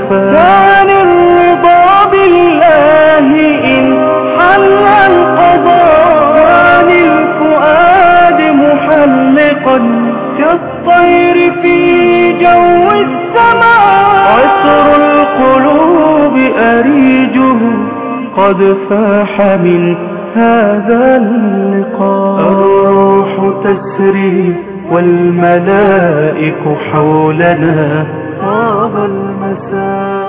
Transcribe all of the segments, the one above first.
كفى كان الرضا بالله إن حل القضاء كان الفؤاد محلقا كالطير في جو السماء عطر القلوب أريجه قد فاح من هذا اللقاء الروح تسري والملائك حولنا طاب المساء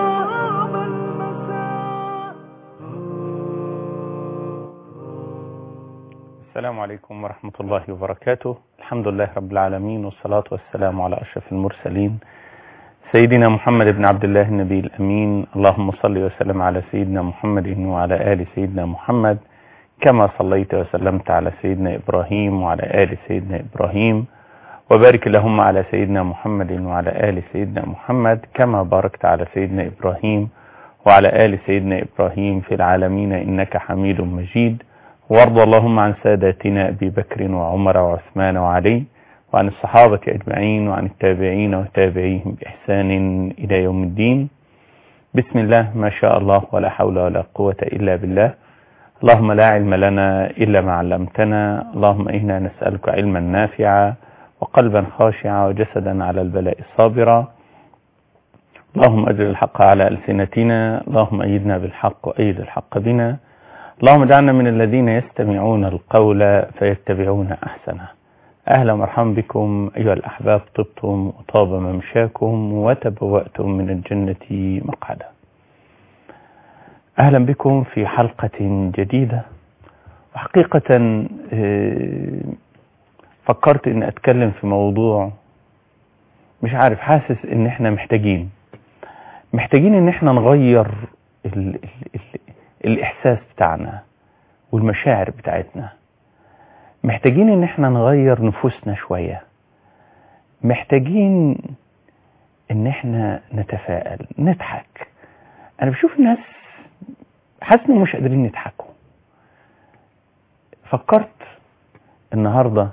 السلام عليكم ورحمة الله وبركاته الحمد لله رب العالمين والصلاة والسلام على أشرف المرسلين سيدنا محمد بن عبد الله النبي الأمين اللهم صل وسلم على سيدنا محمد وعلى آل سيدنا محمد كما صليت وسلمت على سيدنا إبراهيم وعلى آل سيدنا إبراهيم وبارك اللهم على سيدنا محمد وعلى آل سيدنا محمد كما باركت على سيدنا إبراهيم وعلى آل سيدنا إبراهيم في العالمين إنك حميد مجيد وارض اللهم عن ساداتنا أبي بكر وعمر وعثمان وعلي وعن الصحابة أجمعين وعن التابعين وتابعيهم بإحسان إلى يوم الدين بسم الله ما شاء الله ولا حول ولا قوة إلا بالله اللهم لا علم لنا إلا ما علمتنا اللهم إنا نسألك علما نافعا وقلبا خاشعا وجسدا على البلاء صابرا اللهم أجل الحق على ألسنتنا اللهم أيدنا بالحق وأيد الحق بنا اللهم اجعلنا من الذين يستمعون القول فيتبعون أحسنه أهلا ومرحبا بكم أيها الأحباب طبتم وطاب ممشاكم وتبوأتم من الجنة مقعدا أهلا بكم في حلقة جديدة وحقيقة فكرت أن أتكلم في موضوع مش عارف حاسس أن احنا محتاجين محتاجين أن احنا نغير ال ال ال الإحساس بتاعنا والمشاعر بتاعتنا محتاجين ان احنا نغير نفوسنا شوية محتاجين ان احنا نتفائل نضحك انا بشوف الناس حاسس انهم مش قادرين يضحكوا فكرت النهاردة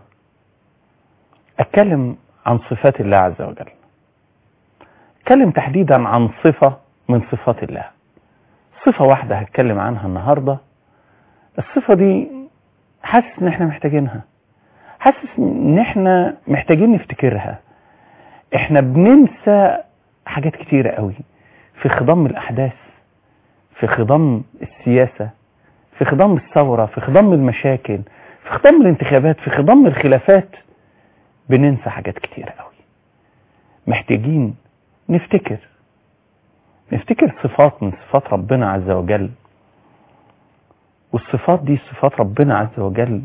اتكلم عن صفات الله عز وجل اتكلم تحديدا عن صفة من صفات الله صفة واحدة هتكلم عنها النهاردة الصفة دي حاسس ان احنا محتاجينها حاسس ان احنا محتاجين نفتكرها احنا بننسى حاجات كتيرة قوي في خضم الاحداث في خضم السياسة في خضم الثورة في خضم المشاكل في خضم الانتخابات في خضم الخلافات بننسى حاجات كتيرة قوي محتاجين نفتكر نفتكر صفات من صفات ربنا عز وجل والصفات دي صفات ربنا عز وجل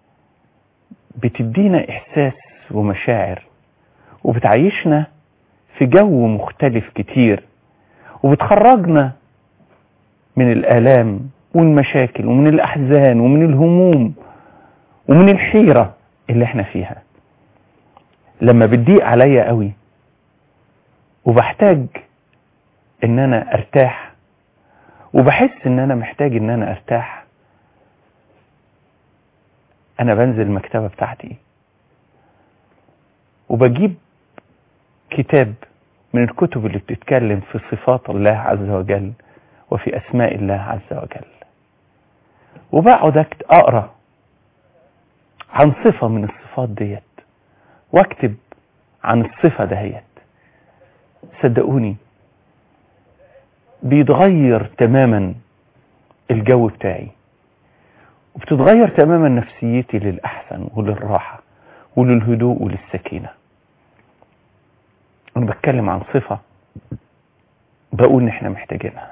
بتدينا إحساس ومشاعر وبتعيشنا في جو مختلف كتير وبتخرجنا من الآلام والمشاكل ومن الأحزان ومن الهموم ومن الحيرة اللي احنا فيها لما بتضيق عليا قوي وبحتاج ان انا ارتاح وبحس ان انا محتاج ان انا ارتاح انا بنزل المكتبة بتاعتي وبجيب كتاب من الكتب اللي بتتكلم في صفات الله عز وجل وفي اسماء الله عز وجل وبقعد اقرا عن صفة من الصفات ديت واكتب عن الصفة دهيت صدقوني بيتغير تماما الجو بتاعي وبتتغير تماما نفسيتي للأحسن وللراحة وللهدوء وللسكينة أنا بتكلم عن صفة بقول إن إحنا محتاجينها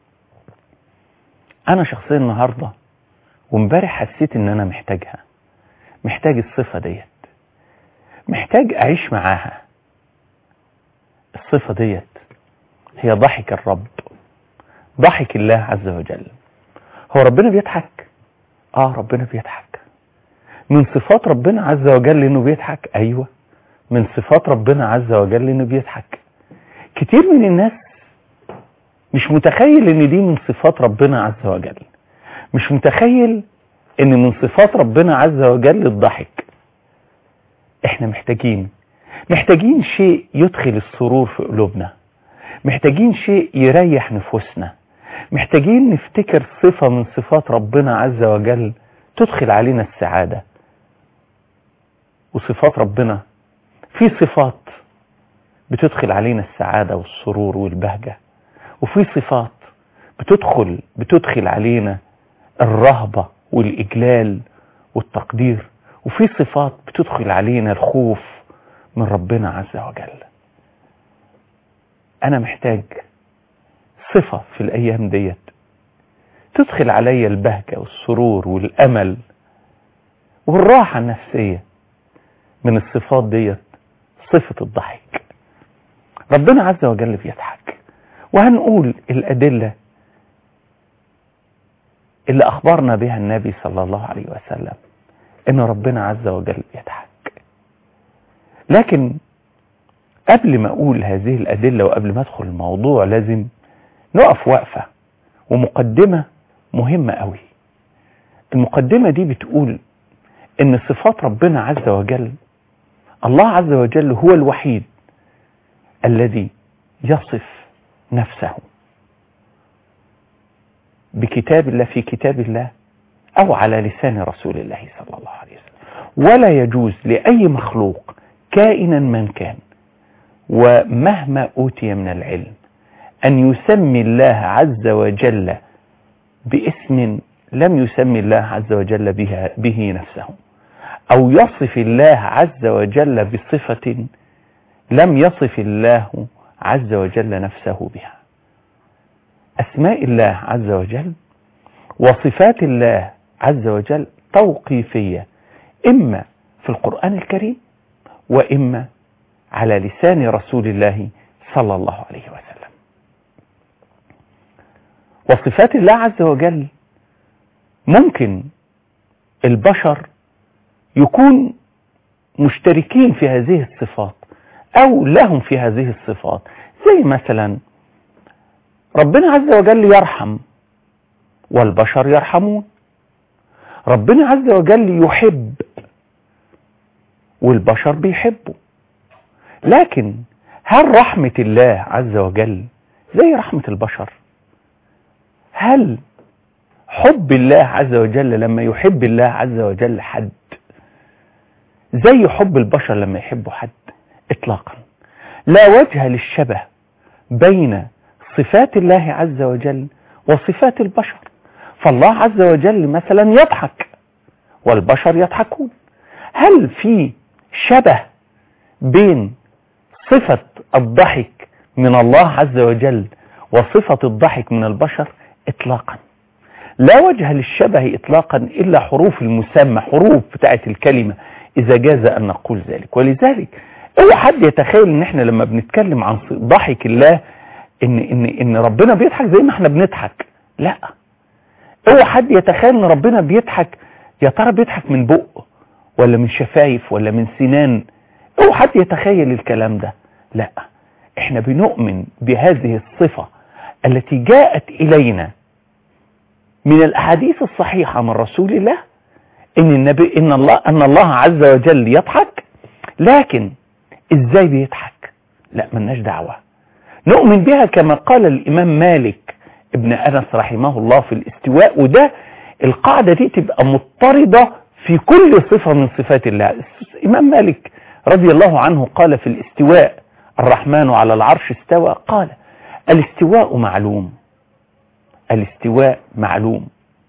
أنا شخصيا النهاردة وامبارح حسيت إن أنا محتاجها محتاج الصفة ديت محتاج أعيش معاها الصفة ديت هي ضحك الرب ضحك الله عز وجل هو ربنا بيضحك اه ربنا بيضحك من صفات ربنا عز وجل انه بيضحك ايوه من صفات ربنا عز وجل انه بيضحك كتير من الناس مش متخيل ان دي من صفات ربنا عز وجل مش متخيل ان من صفات ربنا عز وجل الضحك احنا محتاجين محتاجين شيء يدخل السرور في قلوبنا محتاجين شيء يريح نفوسنا محتاجين نفتكر صفة من صفات ربنا عز وجل تدخل علينا السعادة وصفات ربنا في صفات بتدخل علينا السعادة والسرور والبهجة وفي صفات بتدخل بتدخل علينا الرهبة والإجلال والتقدير وفي صفات بتدخل علينا الخوف من ربنا عز وجل أنا محتاج صفة في الأيام ديت تدخل علي البهجة والسرور والأمل والراحة النفسية من الصفات ديت صفة الضحك ربنا عز وجل بيضحك وهنقول الأدلة اللي أخبرنا بها النبي صلى الله عليه وسلم إن ربنا عز وجل يضحك لكن قبل ما أقول هذه الأدلة وقبل ما أدخل الموضوع لازم نقف وقفة ومقدمة مهمة قوي المقدمة دي بتقول إن صفات ربنا عز وجل الله عز وجل هو الوحيد الذي يصف نفسه بكتاب الله في كتاب الله أو على لسان رسول الله صلى الله عليه وسلم ولا يجوز لأي مخلوق كائنا من كان ومهما أوتي من العلم أن يسمي الله عز وجل باسم لم يسمي الله عز وجل بها به نفسه أو يصف الله عز وجل بصفة لم يصف الله عز وجل نفسه بها أسماء الله عز وجل وصفات الله عز وجل توقيفية إما في القرآن الكريم وإما على لسان رسول الله صلى الله عليه وسلم وصفات الله عز وجل ممكن البشر يكون مشتركين في هذه الصفات أو لهم في هذه الصفات زي مثلا ربنا عز وجل يرحم والبشر يرحمون ربنا عز وجل يحب والبشر بيحبوا لكن هل رحمة الله عز وجل زي رحمة البشر هل حب الله عز وجل لما يحب الله عز وجل حد زي حب البشر لما يحبوا حد اطلاقا لا وجه للشبه بين صفات الله عز وجل وصفات البشر فالله عز وجل مثلا يضحك والبشر يضحكون هل في شبه بين صفة الضحك من الله عز وجل وصفة الضحك من البشر اطلاقا لا وجه للشبه اطلاقا الا حروف المسمى حروف بتاعت الكلمة اذا جاز ان نقول ذلك ولذلك اوعى حد يتخيل ان احنا لما بنتكلم عن ضحك الله ان ان ان ربنا بيضحك زي ما احنا بنضحك لا اوعى حد يتخيل ان ربنا بيضحك يا ترى بيضحك من بق ولا من شفايف ولا من سنان اوعى حد يتخيل الكلام ده لا احنا بنؤمن بهذه الصفة التي جاءت الينا من الاحاديث الصحيحة من رسول الله ان النبي ان الله ان الله عز وجل يضحك لكن ازاي بيضحك لا ملناش دعوة نؤمن بها كما قال الامام مالك ابن انس رحمه الله في الاستواء وده القاعدة دي تبقى مضطردة في كل صفة من صفات الله الامام مالك رضي الله عنه قال في الاستواء الرحمن على العرش استوى قال الاستواء معلوم الاستواء معلوم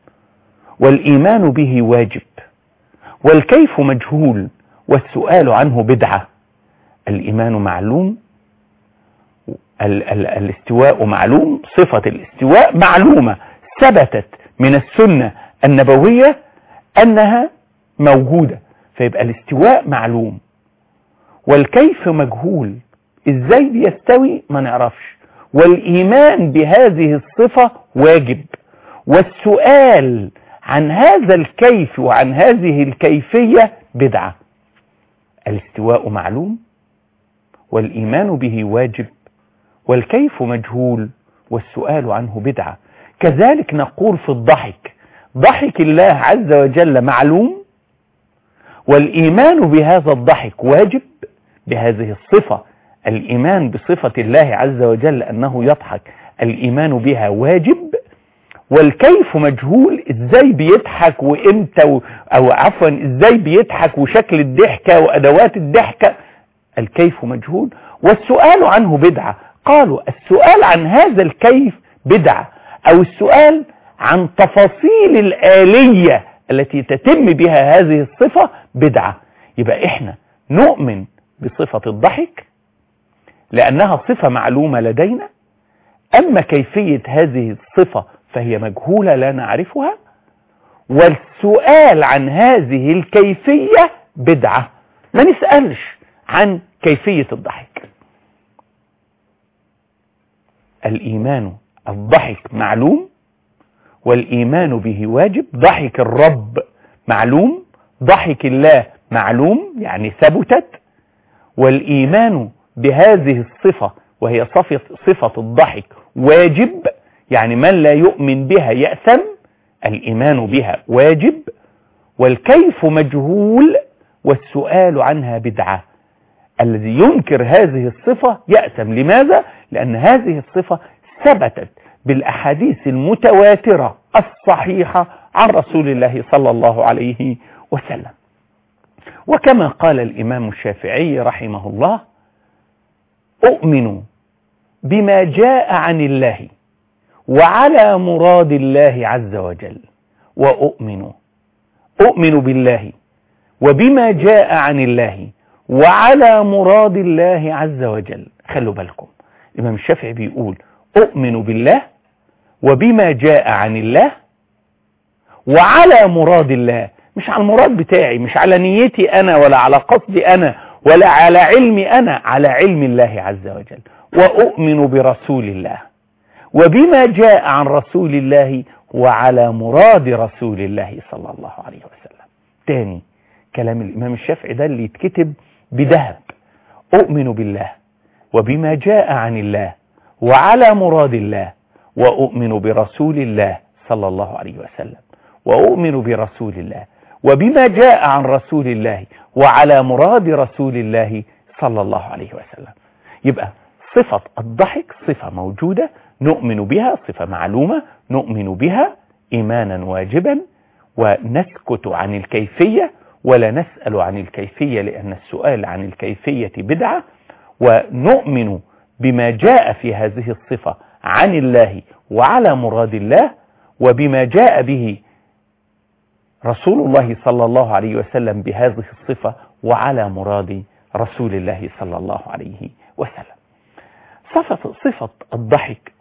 والإيمان به واجب والكيف مجهول والسؤال عنه بدعة الإيمان معلوم ال ال الاستواء معلوم صفة الاستواء معلومة ثبتت من السنة النبوية أنها موجودة فيبقى الاستواء معلوم والكيف مجهول ازاي بيستوي ما نعرفش والإيمان بهذه الصفة واجب والسؤال عن هذا الكيف وعن هذه الكيفية بدعة الاستواء معلوم والإيمان به واجب والكيف مجهول والسؤال عنه بدعة كذلك نقول في الضحك ضحك الله عز وجل معلوم والإيمان بهذا الضحك واجب بهذه الصفة الإيمان بصفة الله عز وجل أنه يضحك الإيمان بها واجب والكيف مجهول ازاي بيضحك وامتى و... او عفوا ازاي بيضحك وشكل الضحكة وادوات الضحكة الكيف مجهول والسؤال عنه بدعة قالوا السؤال عن هذا الكيف بدعة او السؤال عن تفاصيل الآلية التي تتم بها هذه الصفة بدعة يبقى احنا نؤمن بصفة الضحك لأنها صفة معلومة لدينا أما كيفية هذه الصفة فهي مجهولة لا نعرفها والسؤال عن هذه الكيفية بدعة ما نسألش عن كيفية الضحك الإيمان الضحك معلوم والإيمان به واجب ضحك الرب معلوم ضحك الله معلوم يعني ثبتت والإيمان بهذه الصفة وهي صفة, صفة الضحك واجب يعني من لا يؤمن بها يأثم الإيمان بها واجب والكيف مجهول والسؤال عنها بدعة الذي ينكر هذه الصفة يأثم لماذا؟ لأن هذه الصفة ثبتت بالأحاديث المتواترة الصحيحة عن رسول الله صلى الله عليه وسلم وكما قال الإمام الشافعي رحمه الله أؤمن بما جاء عن الله وعلى مراد الله عز وجل وأؤمن أؤمن بالله وبما جاء عن الله وعلى مراد الله عز وجل خلوا بالكم الإمام الشافعي بيقول أؤمن بالله وبما جاء عن الله وعلى مراد الله مش على المراد بتاعي مش على نيتي أنا ولا على قصدي أنا ولا على علمي أنا على علم الله عز وجل وأؤمن برسول الله وبما جاء عن رسول الله وعلى مراد رسول الله صلى الله عليه وسلم تاني كلام الإمام الشافعي ده اللي يتكتب بذهب أؤمن بالله وبما جاء عن الله وعلى مراد الله وأؤمن برسول الله صلى الله عليه وسلم وأؤمن برسول الله وبما جاء عن رسول الله وعلى مراد رسول الله صلى الله عليه وسلم يبقى صفة الضحك صفة موجودة نؤمن بها صفة معلومة نؤمن بها إيمانا واجبا ونسكت عن الكيفية ولا نسأل عن الكيفية لأن السؤال عن الكيفية بدعة ونؤمن بما جاء في هذه الصفة عن الله وعلى مراد الله وبما جاء به رسول الله صلى الله عليه وسلم بهذه الصفة وعلى مراد رسول الله صلى الله عليه وسلم صفة, صفة الضحك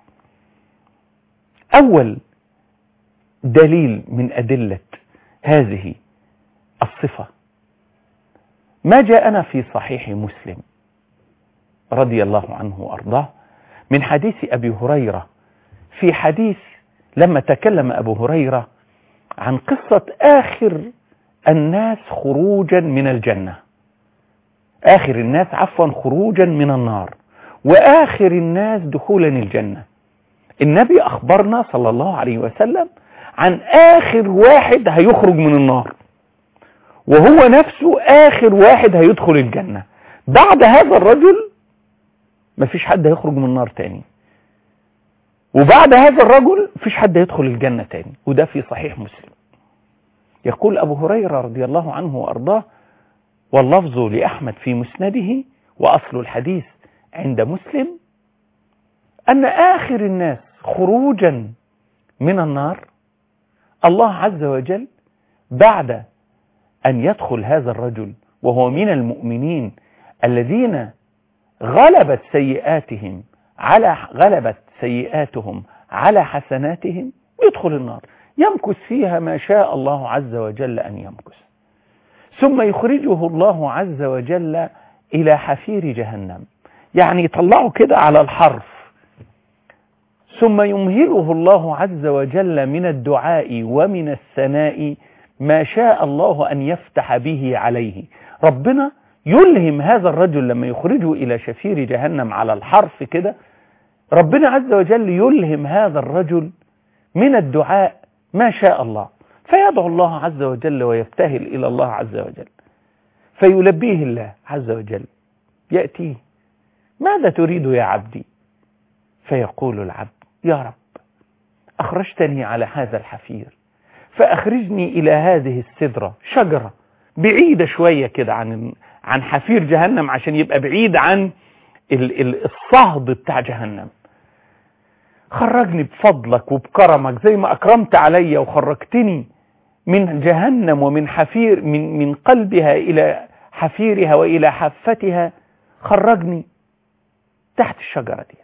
أول دليل من أدلة هذه الصفة ما جاءنا في صحيح مسلم رضي الله عنه وأرضاه من حديث أبي هريرة في حديث لما تكلم أبو هريرة عن قصة آخر الناس خروجا من الجنة آخر الناس عفوا خروجا من النار وآخر الناس دخولا الجنة النبي أخبرنا صلى الله عليه وسلم عن آخر واحد هيخرج من النار وهو نفسه آخر واحد هيدخل الجنة بعد هذا الرجل مفيش حد هيخرج من النار تاني وبعد هذا الرجل مفيش حد يدخل الجنة تاني وده في صحيح مسلم يقول أبو هريرة رضي الله عنه وأرضاه واللفظ لأحمد في مسنده وأصل الحديث عند مسلم أن آخر الناس خروجا من النار الله عز وجل بعد أن يدخل هذا الرجل وهو من المؤمنين الذين غلبت سيئاتهم على غلبت سيئاتهم على حسناتهم ويدخل النار يمكث فيها ما شاء الله عز وجل أن يمكث ثم يخرجه الله عز وجل إلى حفير جهنم يعني يطلعه كده على الحرف ثم يمهله الله عز وجل من الدعاء ومن الثناء ما شاء الله أن يفتح به عليه ربنا يلهم هذا الرجل لما يخرجه إلى شفير جهنم على الحرف كده ربنا عز وجل يلهم هذا الرجل من الدعاء ما شاء الله فيدعو الله عز وجل ويبتهل إلى الله عز وجل فيلبيه الله عز وجل يأتيه ماذا تريد يا عبدي فيقول العبد يا رب أخرجتني على هذا الحفير فأخرجني إلى هذه السدرة شجرة بعيدة شوية كده عن عن حفير جهنم عشان يبقى بعيد عن الصهد بتاع جهنم خرجني بفضلك وبكرمك زي ما أكرمت علي وخرجتني من جهنم ومن حفير من من قلبها إلى حفيرها وإلى حافتها خرجني تحت الشجرة دي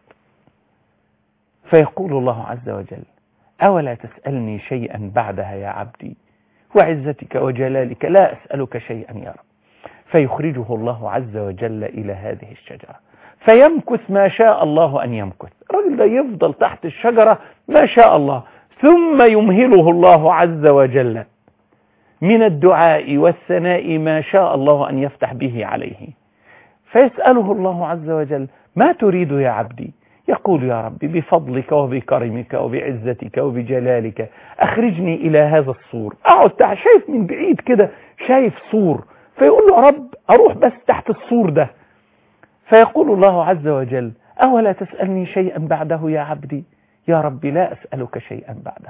فيقول الله عز وجل أولا تسألني شيئا بعدها يا عبدي وعزتك وجلالك لا أسألك شيئا يا رب فيخرجه الله عز وجل إلى هذه الشجرة فيمكث ما شاء الله أن يمكث الرجل ده يفضل تحت الشجرة ما شاء الله ثم يمهله الله عز وجل من الدعاء والثناء ما شاء الله أن يفتح به عليه فيسأله الله عز وجل ما تريد يا عبدي يقول يا ربي بفضلك وبكرمك وبعزتك وبجلالك أخرجني إلى هذا الصور أقعد تحت شايف من بعيد كده شايف صور فيقول له يا رب أروح بس تحت الصور ده فيقول الله عز وجل أولا تسألني شيئا بعده يا عبدي يا ربي لا أسألك شيئا بعده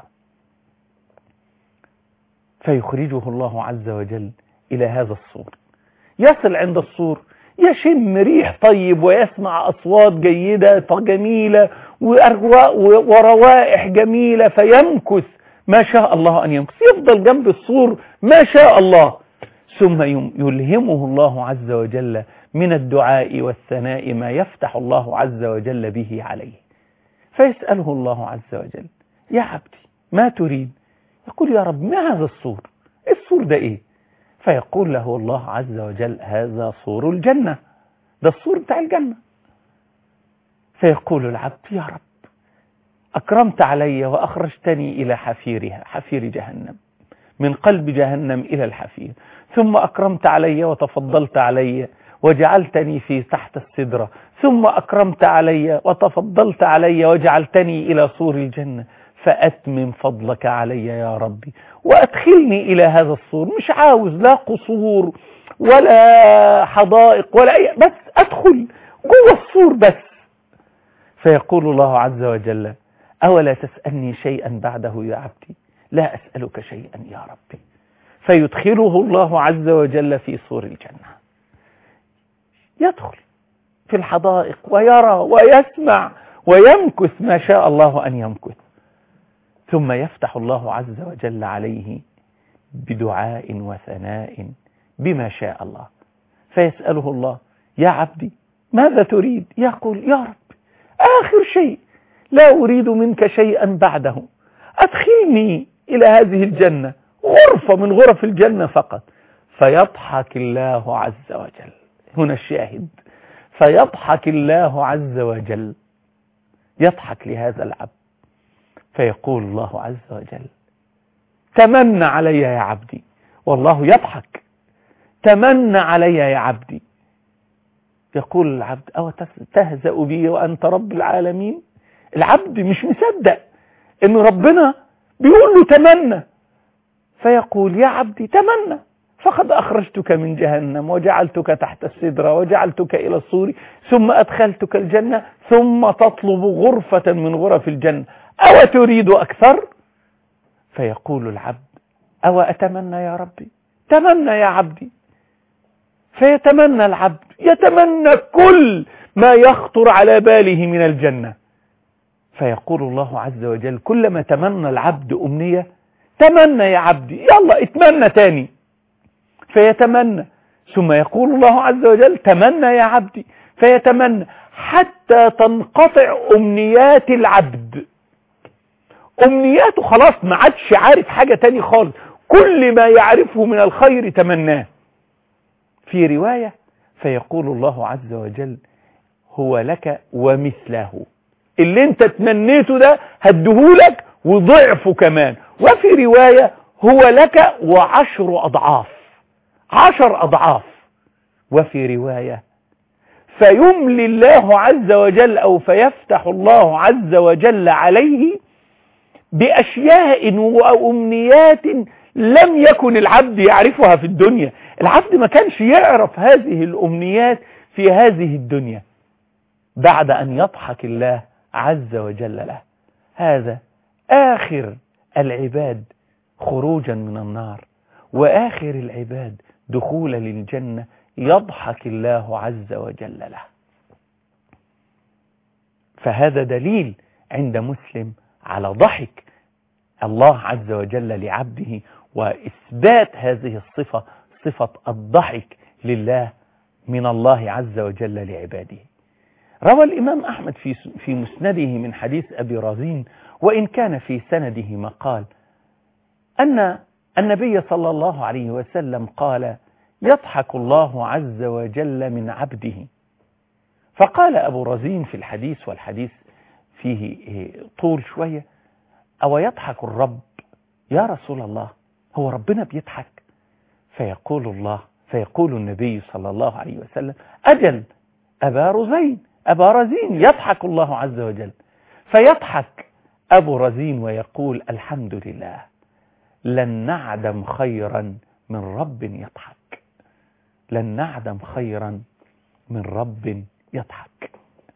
فيخرجه الله عز وجل إلى هذا الصور يصل عند الصور يشم ريح طيب ويسمع أصوات جيدة جميلة وروائح جميلة فيمكث ما شاء الله أن يمكث يفضل جنب السور ما شاء الله ثم يلهمه الله عز وجل من الدعاء والثناء ما يفتح الله عز وجل به عليه فيسأله الله عز وجل يا عبدي ما تريد يقول يا رب ما هذا السور السور ده ايه فيقول له الله عز وجل هذا صور الجنة ده الصور بتاع الجنة فيقول العبد يا رب أكرمت علي وأخرجتني إلى حفيرها حفير جهنم من قلب جهنم إلى الحفير ثم أكرمت علي وتفضلت علي وجعلتني في تحت السدرة ثم أكرمت علي وتفضلت علي وجعلتني إلى صور الجنة فأتمم فضلك علي يا ربي وأدخلني إلى هذا الصور مش عاوز لا قصور ولا حدائق ولا أي بس أدخل جوه الصور بس فيقول الله عز وجل أولا تسألني شيئا بعده يا عبدي لا أسألك شيئا يا ربي فيدخله الله عز وجل في صور الجنة يدخل في الحدائق ويرى ويسمع ويمكث ما شاء الله أن يمكث ثم يفتح الله عز وجل عليه بدعاء وثناء بما شاء الله فيسأله الله يا عبدي ماذا تريد يقول يا رب آخر شيء لا أريد منك شيئا بعده أدخلني إلى هذه الجنة غرفة من غرف الجنة فقط فيضحك الله عز وجل هنا الشاهد فيضحك الله عز وجل يضحك لهذا العبد فيقول الله عز وجل تمنى علي يا عبدي والله يضحك تمنى علي يا عبدي يقول العبد أو تهزأ بي وأنت رب العالمين العبد مش مصدق ان ربنا بيقول له تمنى فيقول يا عبدي تمنى فقد أخرجتك من جهنم وجعلتك تحت السدرة وجعلتك إلى الصور ثم أدخلتك الجنة ثم تطلب غرفة من غرف الجنة أو تريد أكثر فيقول العبد أو أتمنى يا ربي تمنى يا عبدي فيتمنى العبد يتمنى كل ما يخطر على باله من الجنة فيقول الله عز وجل كلما تمنى العبد أمنية تمنى يا عبدي يلا اتمنى تاني فيتمنى ثم يقول الله عز وجل تمنى يا عبدي فيتمنى حتى تنقطع أمنيات العبد أمنياته خلاص ما عادش عارف حاجة تاني خالص كل ما يعرفه من الخير تمناه في رواية فيقول الله عز وجل هو لك ومثله اللي انت تمنيته ده هدهولك وضعفه كمان وفي رواية هو لك وعشر أضعاف عشر أضعاف وفي رواية فيملي الله عز وجل أو فيفتح الله عز وجل عليه بأشياء وأمنيات لم يكن العبد يعرفها في الدنيا العبد ما كانش يعرف هذه الأمنيات في هذه الدنيا بعد أن يضحك الله عز وجل له هذا آخر العباد خروجا من النار وآخر العباد دخولا للجنة يضحك الله عز وجل له فهذا دليل عند مسلم على ضحك الله عز وجل لعبده وإثبات هذه الصفة صفة الضحك لله من الله عز وجل لعباده روى الإمام أحمد في في مسنده من حديث أبي رازين وإن كان في سنده مقال أن النبي صلى الله عليه وسلم قال يضحك الله عز وجل من عبده فقال أبو رزين في الحديث والحديث فيه طول شوية أو يضحك الرب يا رسول الله هو ربنا بيضحك فيقول الله فيقول النبي صلى الله عليه وسلم أجل أبا رزين أبا رزين يضحك الله عز وجل فيضحك أبو رزين ويقول الحمد لله لن نعدم خيرا من رب يضحك لن نعدم خيرا من رب يضحك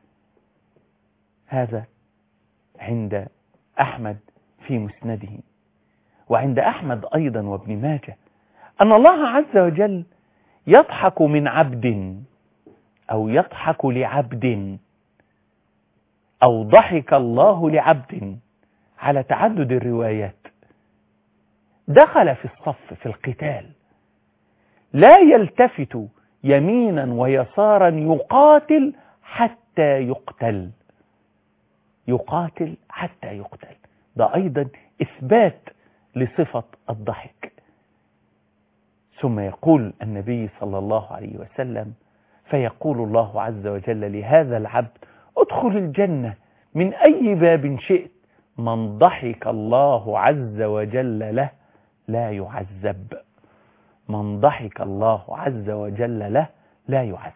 هذا عند أحمد في مسنده وعند أحمد أيضا وابن ماجه أن الله عز وجل يضحك من عبد أو يضحك لعبد أو ضحك الله لعبد على تعدد الروايات دخل في الصف في القتال لا يلتفت يمينا ويسارا يقاتل حتى يقتل يقاتل حتى يقتل ده أيضا إثبات لصفة الضحك ثم يقول النبي صلى الله عليه وسلم فيقول الله عز وجل لهذا العبد ادخل الجنة من أي باب شئت من ضحك الله عز وجل له لا يعذب من ضحك الله عز وجل له لا يعذب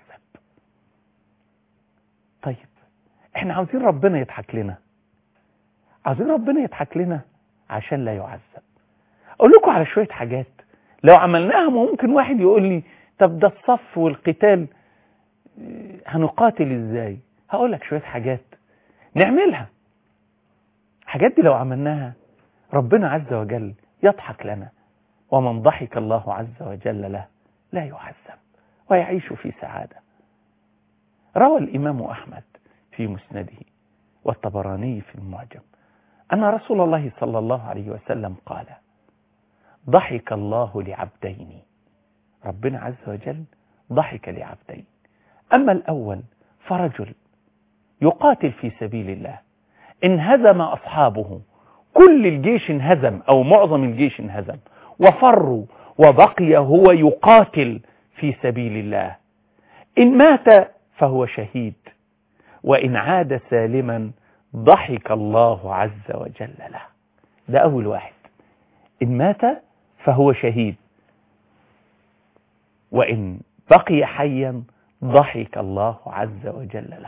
طيب احنا عاوزين ربنا يضحك لنا عاوزين ربنا يضحك لنا عشان لا يعذب اقول لكم على شوية حاجات لو عملناها ممكن واحد يقول لي طب ده الصف والقتال هنقاتل ازاي هقول لك شوية حاجات نعملها حاجات دي لو عملناها ربنا عز وجل يضحك لنا ومن ضحك الله عز وجل له لا يعذب ويعيش في سعادة روى الإمام أحمد في مسنده والطبراني في المعجم أن رسول الله صلى الله عليه وسلم قال ضحك الله لعبدين ربنا عز وجل ضحك لعبدين أما الأول فرجل يقاتل في سبيل الله انهزم أصحابه كل الجيش انهزم أو معظم الجيش انهزم وفروا وبقي هو يقاتل في سبيل الله إن مات فهو شهيد وإن عاد سالما ضحك الله عز وجل له ده أول واحد إن مات فهو شهيد وإن بقي حيا ضحك الله عز وجل له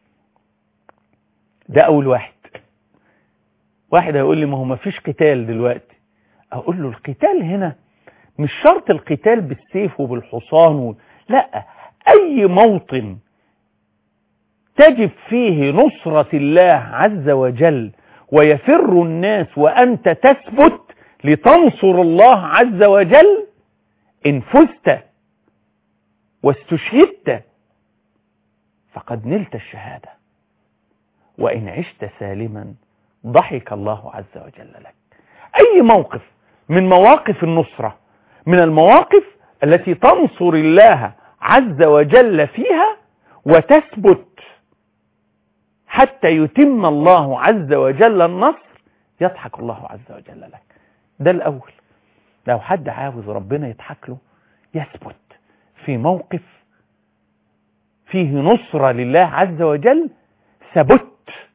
ده أول واحد واحد هيقول لي ما هو ما فيش قتال دلوقتي أقول له القتال هنا مش شرط القتال بالسيف وبالحصان و... لا أي موطن تجب فيه نصرة الله عز وجل ويفر الناس وأنت تثبت لتنصر الله عز وجل إن فزت واستشهدت فقد نلت الشهادة وإن عشت سالما ضحك الله عز وجل لك أي موقف من مواقف النصرة من المواقف التي تنصر الله عز وجل فيها وتثبت حتى يتم الله عز وجل النصر يضحك الله عز وجل لك ده الأول لو حد عاوز ربنا يضحك له يثبت في موقف فيه نصرة لله عز وجل ثبت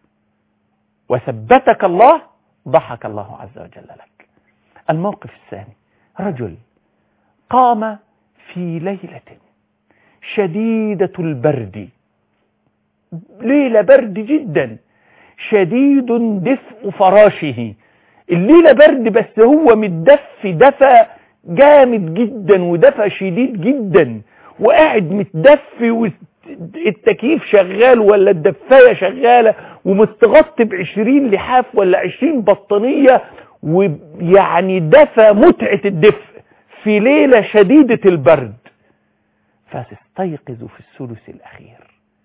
وثبتك الله ضحك الله عز وجل لك الموقف الثاني رجل قام في ليلة شديدة البرد ليلة برد جدا شديد دفء فراشه الليلة برد بس هو متدف دفى جامد جدا ودفى شديد جدا وقاعد متدفي التكييف شغال ولا الدفاية شغالة ومستغطي بعشرين لحاف ولا عشرين بطانية ويعني دفى متعة الدفء في ليلة شديدة البرد فتستيقظ في الثلث الأخير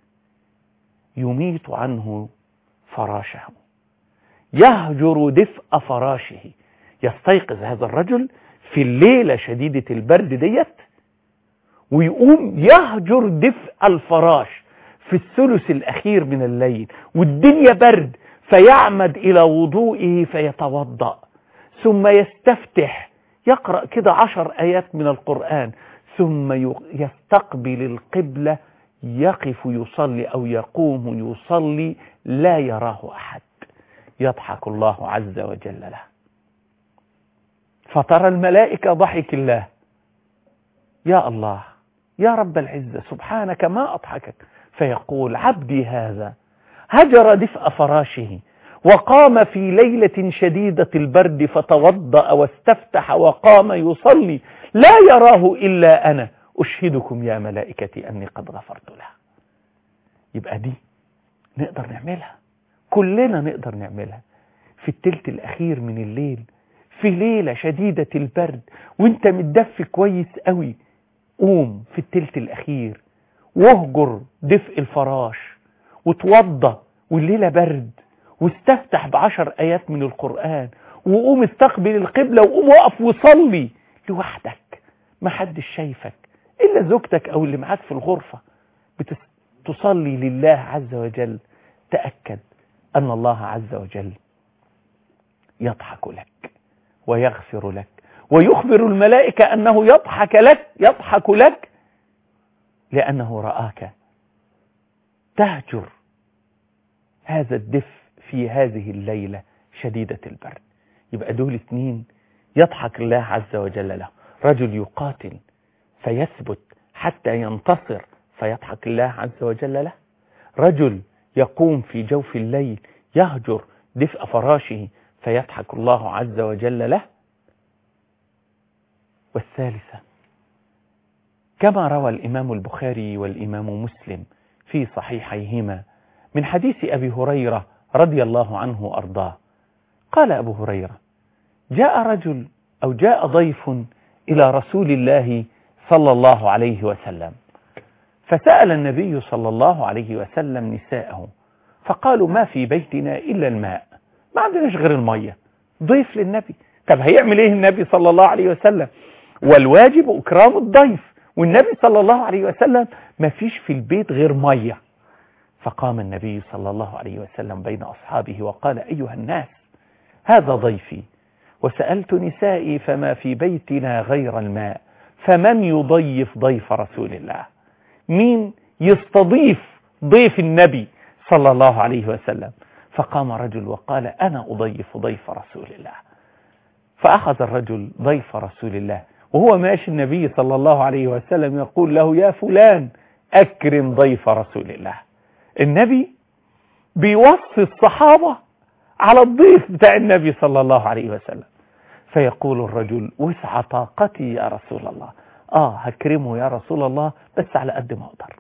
يميت عنه فراشه يهجر دفء فراشه يستيقظ هذا الرجل في الليلة شديدة البرد ديت ويقوم يهجر دفء الفراش في الثلث الأخير من الليل والدنيا برد فيعمد إلى وضوئه فيتوضأ ثم يستفتح يقرأ كده عشر آيات من القرآن ثم يستقبل القبلة يقف يصلي أو يقوم يصلي لا يراه أحد يضحك الله عز وجل له فترى الملائكة ضحك الله يا الله يا رب العزة سبحانك ما أضحكك فيقول عبدي هذا هجر دفء فراشه وقام في ليلة شديدة البرد فتوضأ واستفتح وقام يصلي لا يراه إلا أنا أشهدكم يا ملائكتي أني قد غفرت له يبقى دي نقدر نعملها كلنا نقدر نعملها في التلت الأخير من الليل في ليلة شديدة البرد وانت متدفي كويس قوي قوم في التلت الأخير واهجر دفء الفراش وتوضى والليلة برد واستفتح بعشر آيات من القرآن وقوم استقبل القبلة وقوم وقف وصلي لوحدك ما حدش شايفك إلا زوجتك أو اللي معاك في الغرفة بتصلي لله عز وجل تأكد أن الله عز وجل يضحك لك ويغفر لك ويخبر الملائكة أنه يضحك لك يضحك لك لأنه رآك تهجر هذا الدفء في هذه الليلة شديدة البرد يبقى دول اتنين يضحك الله عز وجل له رجل يقاتل فيثبت حتى ينتصر فيضحك الله عز وجل له رجل يقوم في جوف الليل يهجر دفء فراشه فيضحك الله عز وجل له والثالثة كما روى الإمام البخاري والإمام مسلم في صحيحيهما من حديث أبي هريرة رضي الله عنه أرضاه قال أبو هريرة جاء رجل أو جاء ضيف إلى رسول الله صلى الله عليه وسلم فسأل النبي صلى الله عليه وسلم نساءه فقالوا ما في بيتنا إلا الماء ما عندناش غير المية ضيف للنبي طب هيعمل ايه النبي صلى الله عليه وسلم والواجب اكرام الضيف والنبي صلى الله عليه وسلم ما فيش في البيت غير مية فقام النبي صلى الله عليه وسلم بين أصحابه وقال أيها الناس هذا ضيفي وسألت نسائي فما في بيتنا غير الماء فمن يضيف ضيف رسول الله مين يستضيف ضيف النبي صلى الله عليه وسلم فقام رجل وقال أنا أضيف ضيف رسول الله فأخذ الرجل ضيف رسول الله وهو ماشي النبي صلى الله عليه وسلم يقول له يا فلان أكرم ضيف رسول الله النبي بيوصي الصحابة على الضيف بتاع النبي صلى الله عليه وسلم فيقول الرجل وسع طاقتي يا رسول الله آه هكرمه يا رسول الله بس على قد ما أقدر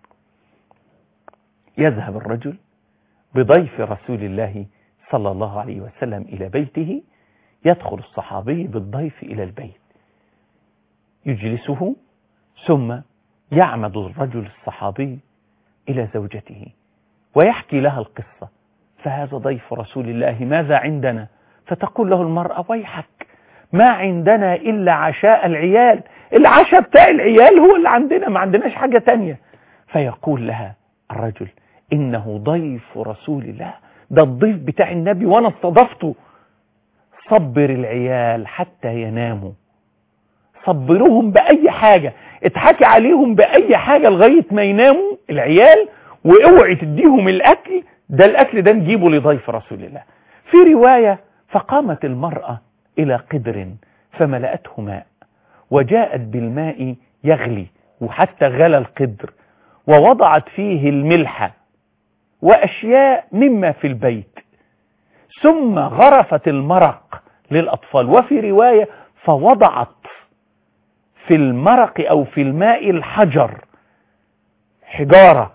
يذهب الرجل بضيف رسول الله صلى الله عليه وسلم إلى بيته يدخل الصحابي بالضيف إلى البيت يجلسه ثم يعمد الرجل الصحابي إلى زوجته ويحكي لها القصة فهذا ضيف رسول الله ماذا عندنا فتقول له المرأة ويحك ما عندنا إلا عشاء العيال العشاء بتاع العيال هو اللي عندنا ما عندناش حاجة تانية فيقول لها الرجل إنه ضيف رسول الله ده الضيف بتاع النبي وأنا استضفته صبر العيال حتى يناموا صبروهم بأي حاجة اتحكي عليهم بأي حاجة لغاية ما يناموا العيال واوعي تديهم الأكل ده الأكل ده نجيبه لضيف رسول الله في رواية فقامت المرأة إلى قدر فملأته ماء وجاءت بالماء يغلي وحتى غلى القدر ووضعت فيه الملح وأشياء مما في البيت ثم غرفت المرق للأطفال وفي رواية فوضعت في المرق أو في الماء الحجر حجارة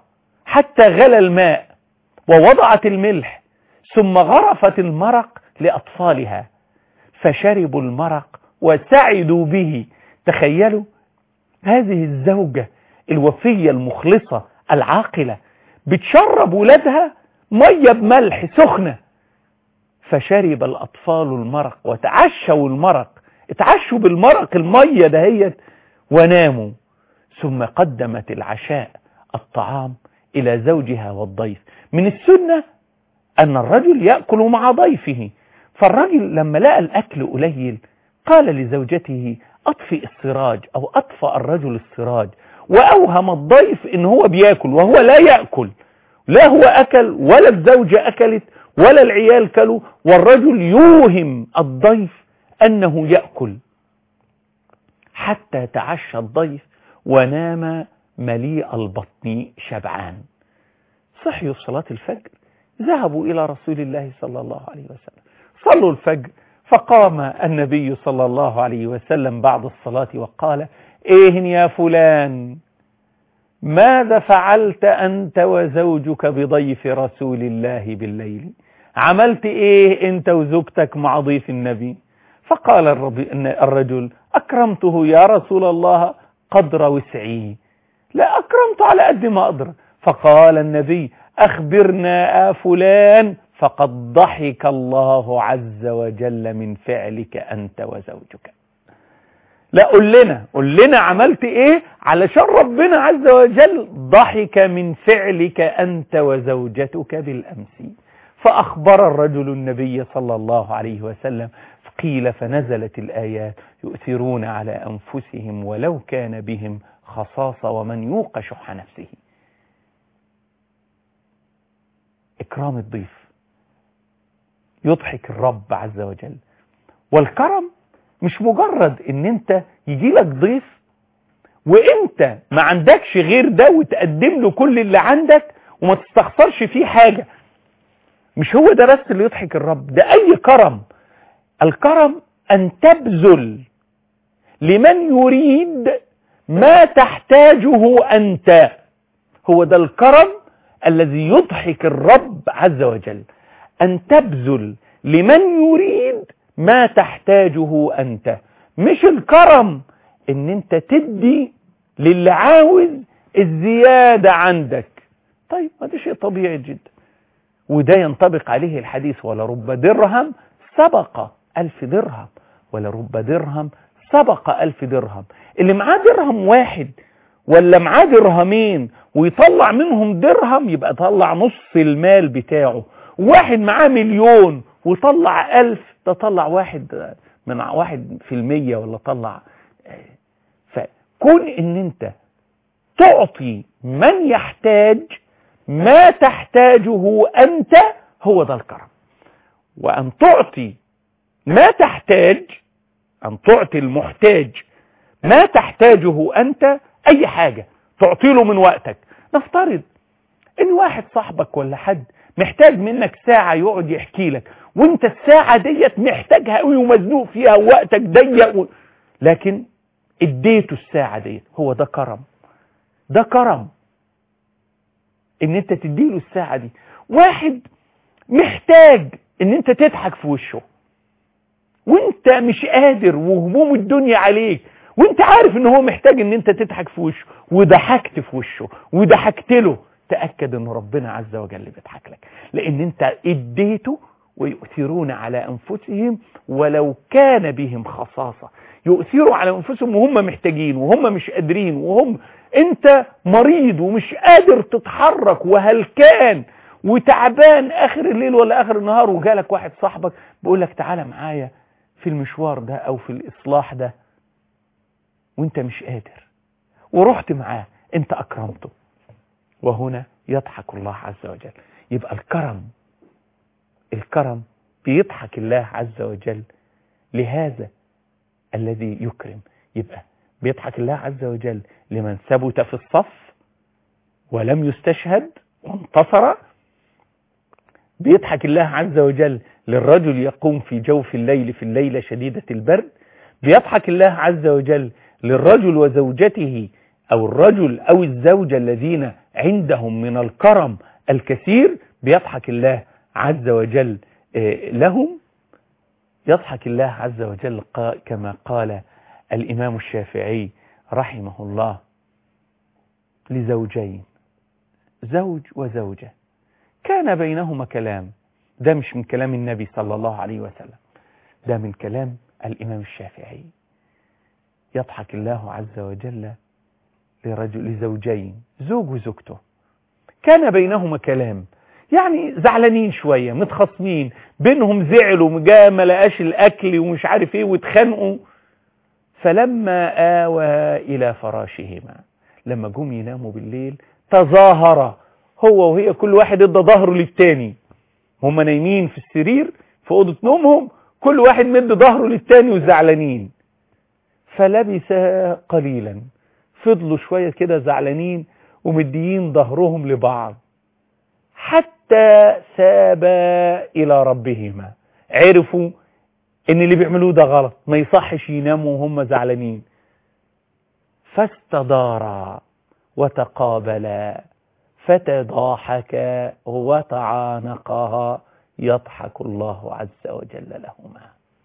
حتى غلى الماء ووضعت الملح ثم غرفت المرق لأطفالها فشربوا المرق وسعدوا به تخيلوا هذه الزوجة الوفية المخلصة العاقلة بتشرب ولادها مية بملح سخنة فشرب الأطفال المرق وتعشوا المرق اتعشوا بالمرق المية دهيت وناموا ثم قدمت العشاء الطعام إلى زوجها والضيف من السنة أن الرجل يأكل مع ضيفه فالرجل لما لقى الأكل قليل قال لزوجته أطفئ السراج أو أطفأ الرجل السراج وأوهم الضيف إن هو بياكل وهو لا يأكل لا هو أكل ولا الزوجة أكلت ولا العيال كلوا والرجل يوهم الضيف أنه يأكل حتى تعشى الضيف ونام مليء البطن شبعان صحيوا في صلاة الفجر ذهبوا إلى رسول الله صلى الله عليه وسلم صلوا الفجر فقام النبي صلى الله عليه وسلم بعد الصلاة وقال إيه يا فلان ماذا فعلت أنت وزوجك بضيف رسول الله بالليل عملت إيه أنت وزوجتك مع ضيف النبي فقال الرجل أكرمته يا رسول الله قدر وسعي لا أكرمت على قد ما أقدر فقال النبي أخبرنا فلان فقد ضحك الله عز وجل من فعلك أنت وزوجك لا قل لنا قل لنا عملت ايه علشان ربنا عز وجل ضحك من فعلك أنت وزوجتك بالأمس فأخبر الرجل النبي صلى الله عليه وسلم قيل فنزلت الآيات يؤثرون على أنفسهم ولو كان بهم خصاصة ومن يوق شح نفسه إكرام الضيف يضحك الرب عز وجل والكرم مش مجرد ان انت يجي لك ضيف وانت ما عندكش غير ده وتقدم له كل اللي عندك وما تستخسرش فيه حاجة مش هو ده بس اللي يضحك الرب ده اي كرم الكرم ان تبذل لمن يريد ما تحتاجه انت هو ده الكرم الذي يضحك الرب عز وجل أن تبذل لمن يريد ما تحتاجه أنت مش الكرم ان انت تدي للي عاوز الزيادة عندك طيب ما ده شيء طبيعي جدا وده ينطبق عليه الحديث ولرب درهم سبق ألف درهم ولرب درهم سبق ألف درهم اللي معاه درهم واحد ولا معاه درهمين ويطلع منهم درهم يبقى طلع نص المال بتاعه واحد معاه مليون وطلع ألف ده طلع واحد من واحد في المية ولا طلع فكون ان انت تعطي من يحتاج ما تحتاجه أنت هو ده الكرم وأن تعطي ما تحتاج أن تعطي المحتاج ما تحتاجه أنت أي حاجة تعطي له من وقتك نفترض ان واحد صاحبك ولا حد محتاج منك ساعة يقعد يحكي لك وانت الساعة ديت محتاجها قوي ومزنوق فيها وقتك ضيق و... لكن اديته الساعة ديت هو ده كرم ده كرم ان انت تديله الساعة دي واحد محتاج ان انت تضحك في وشه وانت مش قادر وهموم الدنيا عليك وانت عارف ان هو محتاج ان انت تضحك في وشه وضحكت في وشه وضحكت له تأكد ان ربنا عز وجل بيضحك لك لان انت اديته ويؤثرون على انفسهم ولو كان بهم خصاصة يؤثروا على انفسهم وهم محتاجين وهم مش قادرين وهم انت مريض ومش قادر تتحرك وهلكان وتعبان اخر الليل ولا اخر النهار وجالك واحد صاحبك بيقول لك تعالى معايا في المشوار ده او في الاصلاح ده وانت مش قادر ورحت معاه انت اكرمته وهنا يضحك الله عز وجل يبقى الكرم الكرم بيضحك الله عز وجل لهذا الذي يكرم يبقى بيضحك الله عز وجل لمن ثبت في الصف ولم يستشهد وانتصر بيضحك الله عز وجل للرجل يقوم في جوف الليل في الليلة شديدة البرد بيضحك الله عز وجل للرجل وزوجته أو الرجل أو الزوجة الذين عندهم من الكرم الكثير بيضحك الله عز وجل لهم يضحك الله عز وجل كما قال الإمام الشافعي رحمه الله لزوجين زوج وزوجة كان بينهما كلام ده مش من كلام النبي صلى الله عليه وسلم ده من كلام الإمام الشافعي يضحك الله عز وجل لرجل لزوجين زوج وزوجته كان بينهما كلام يعني زعلانين شوية متخاصمين بينهم زعلوا جاء ما لقاش الأكل ومش عارف ايه واتخانقوا فلما آوى إلى فراشهما لما جم يناموا بالليل تظاهر هو وهي كل واحد ادى ظهره للتاني هم نايمين في السرير في أوضة نومهم كل واحد مد ظهره للتاني وزعلانين فلبث قليلا فضلوا شوية كده زعلانين ومديين ظهرهم لبعض حتى سابا إلى ربهما عرفوا ان اللي بيعملوه ده غلط ما يصحش يناموا وهم زعلانين فاستدارا وتقابلا فتضاحكا وتعانقا يضحك الله عز وجل لهما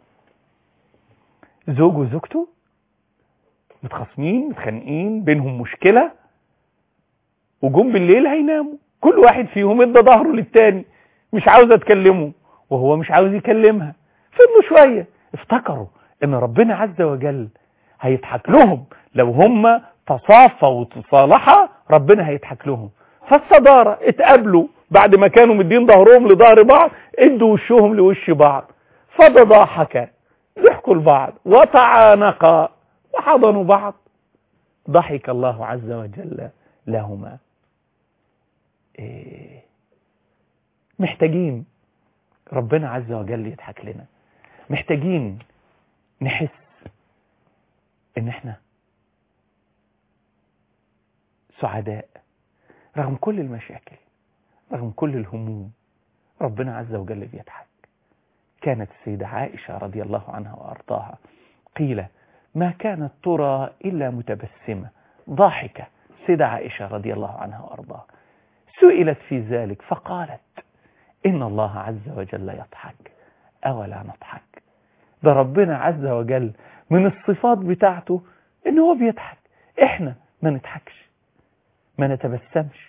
زوج وزوجته متخاصمين متخانقين بينهم مشكلة وجم بالليل هيناموا كل واحد فيهم ادى ظهره للتاني مش عاوز اتكلمه وهو مش عاوز يكلمها فضلوا شوية افتكروا ان ربنا عز وجل هيضحك لهم لو هم تصافوا وتصالحا ربنا هيضحك لهم فالصدارة اتقابلوا بعد ما كانوا مدين ظهرهم لظهر بعض ادوا وشهم لوش بعض فتضاحكا ضحكوا لبعض وتعانقا وحضنوا بعض ضحك الله عز وجل لهما إيه محتاجين ربنا عز وجل يضحك لنا محتاجين نحس ان احنا سعداء رغم كل المشاكل رغم كل الهموم ربنا عز وجل بيضحك كانت السيدة عائشة رضي الله عنها وأرضاها قيل ما كانت ترى إلا متبسمة ضاحكة سيدة عائشة رضي الله عنها وأرضاها سئلت في ذلك فقالت إن الله عز وجل يضحك أولا نضحك ده ربنا عز وجل من الصفات بتاعته إن هو بيضحك إحنا ما نضحكش ما نتبسمش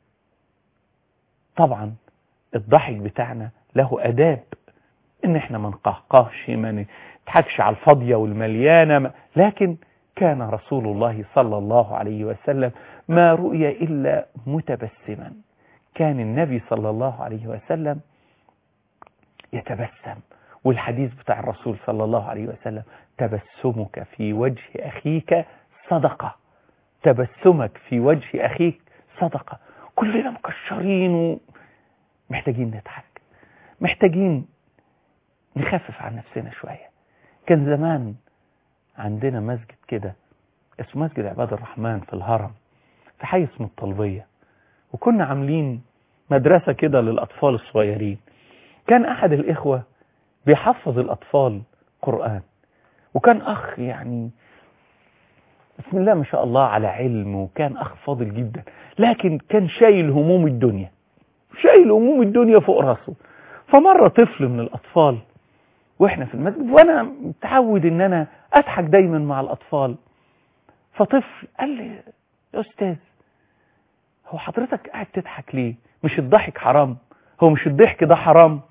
طبعا الضحك بتاعنا له أداب إن إحنا ما نقهقهش ما نضحكش على الفاضية والمليانة لكن كان رسول الله صلى الله عليه وسلم ما رؤي إلا متبسما كان النبي صلى الله عليه وسلم يتبسم والحديث بتاع الرسول صلى الله عليه وسلم تبسمك في وجه أخيك صدقة تبسمك في وجه أخيك صدقة كلنا مكشرين محتاجين نضحك محتاجين نخفف عن نفسنا شوية كان زمان عندنا مسجد كده اسمه مسجد عباد الرحمن في الهرم في حي اسمه الطلبية وكنا عاملين مدرسة كده للأطفال الصغيرين كان أحد الإخوة بيحفظ الأطفال قرآن وكان أخ يعني بسم الله ما شاء الله على علم وكان أخ فاضل جدا لكن كان شايل هموم الدنيا شايل هموم الدنيا فوق راسه فمرة طفل من الأطفال وإحنا في المسجد وأنا متعود إن أنا أضحك دايما مع الأطفال فطفل قال لي يا أستاذ هو حضرتك قاعد تضحك ليه مش الضحك حرام هو مش الضحك ده حرام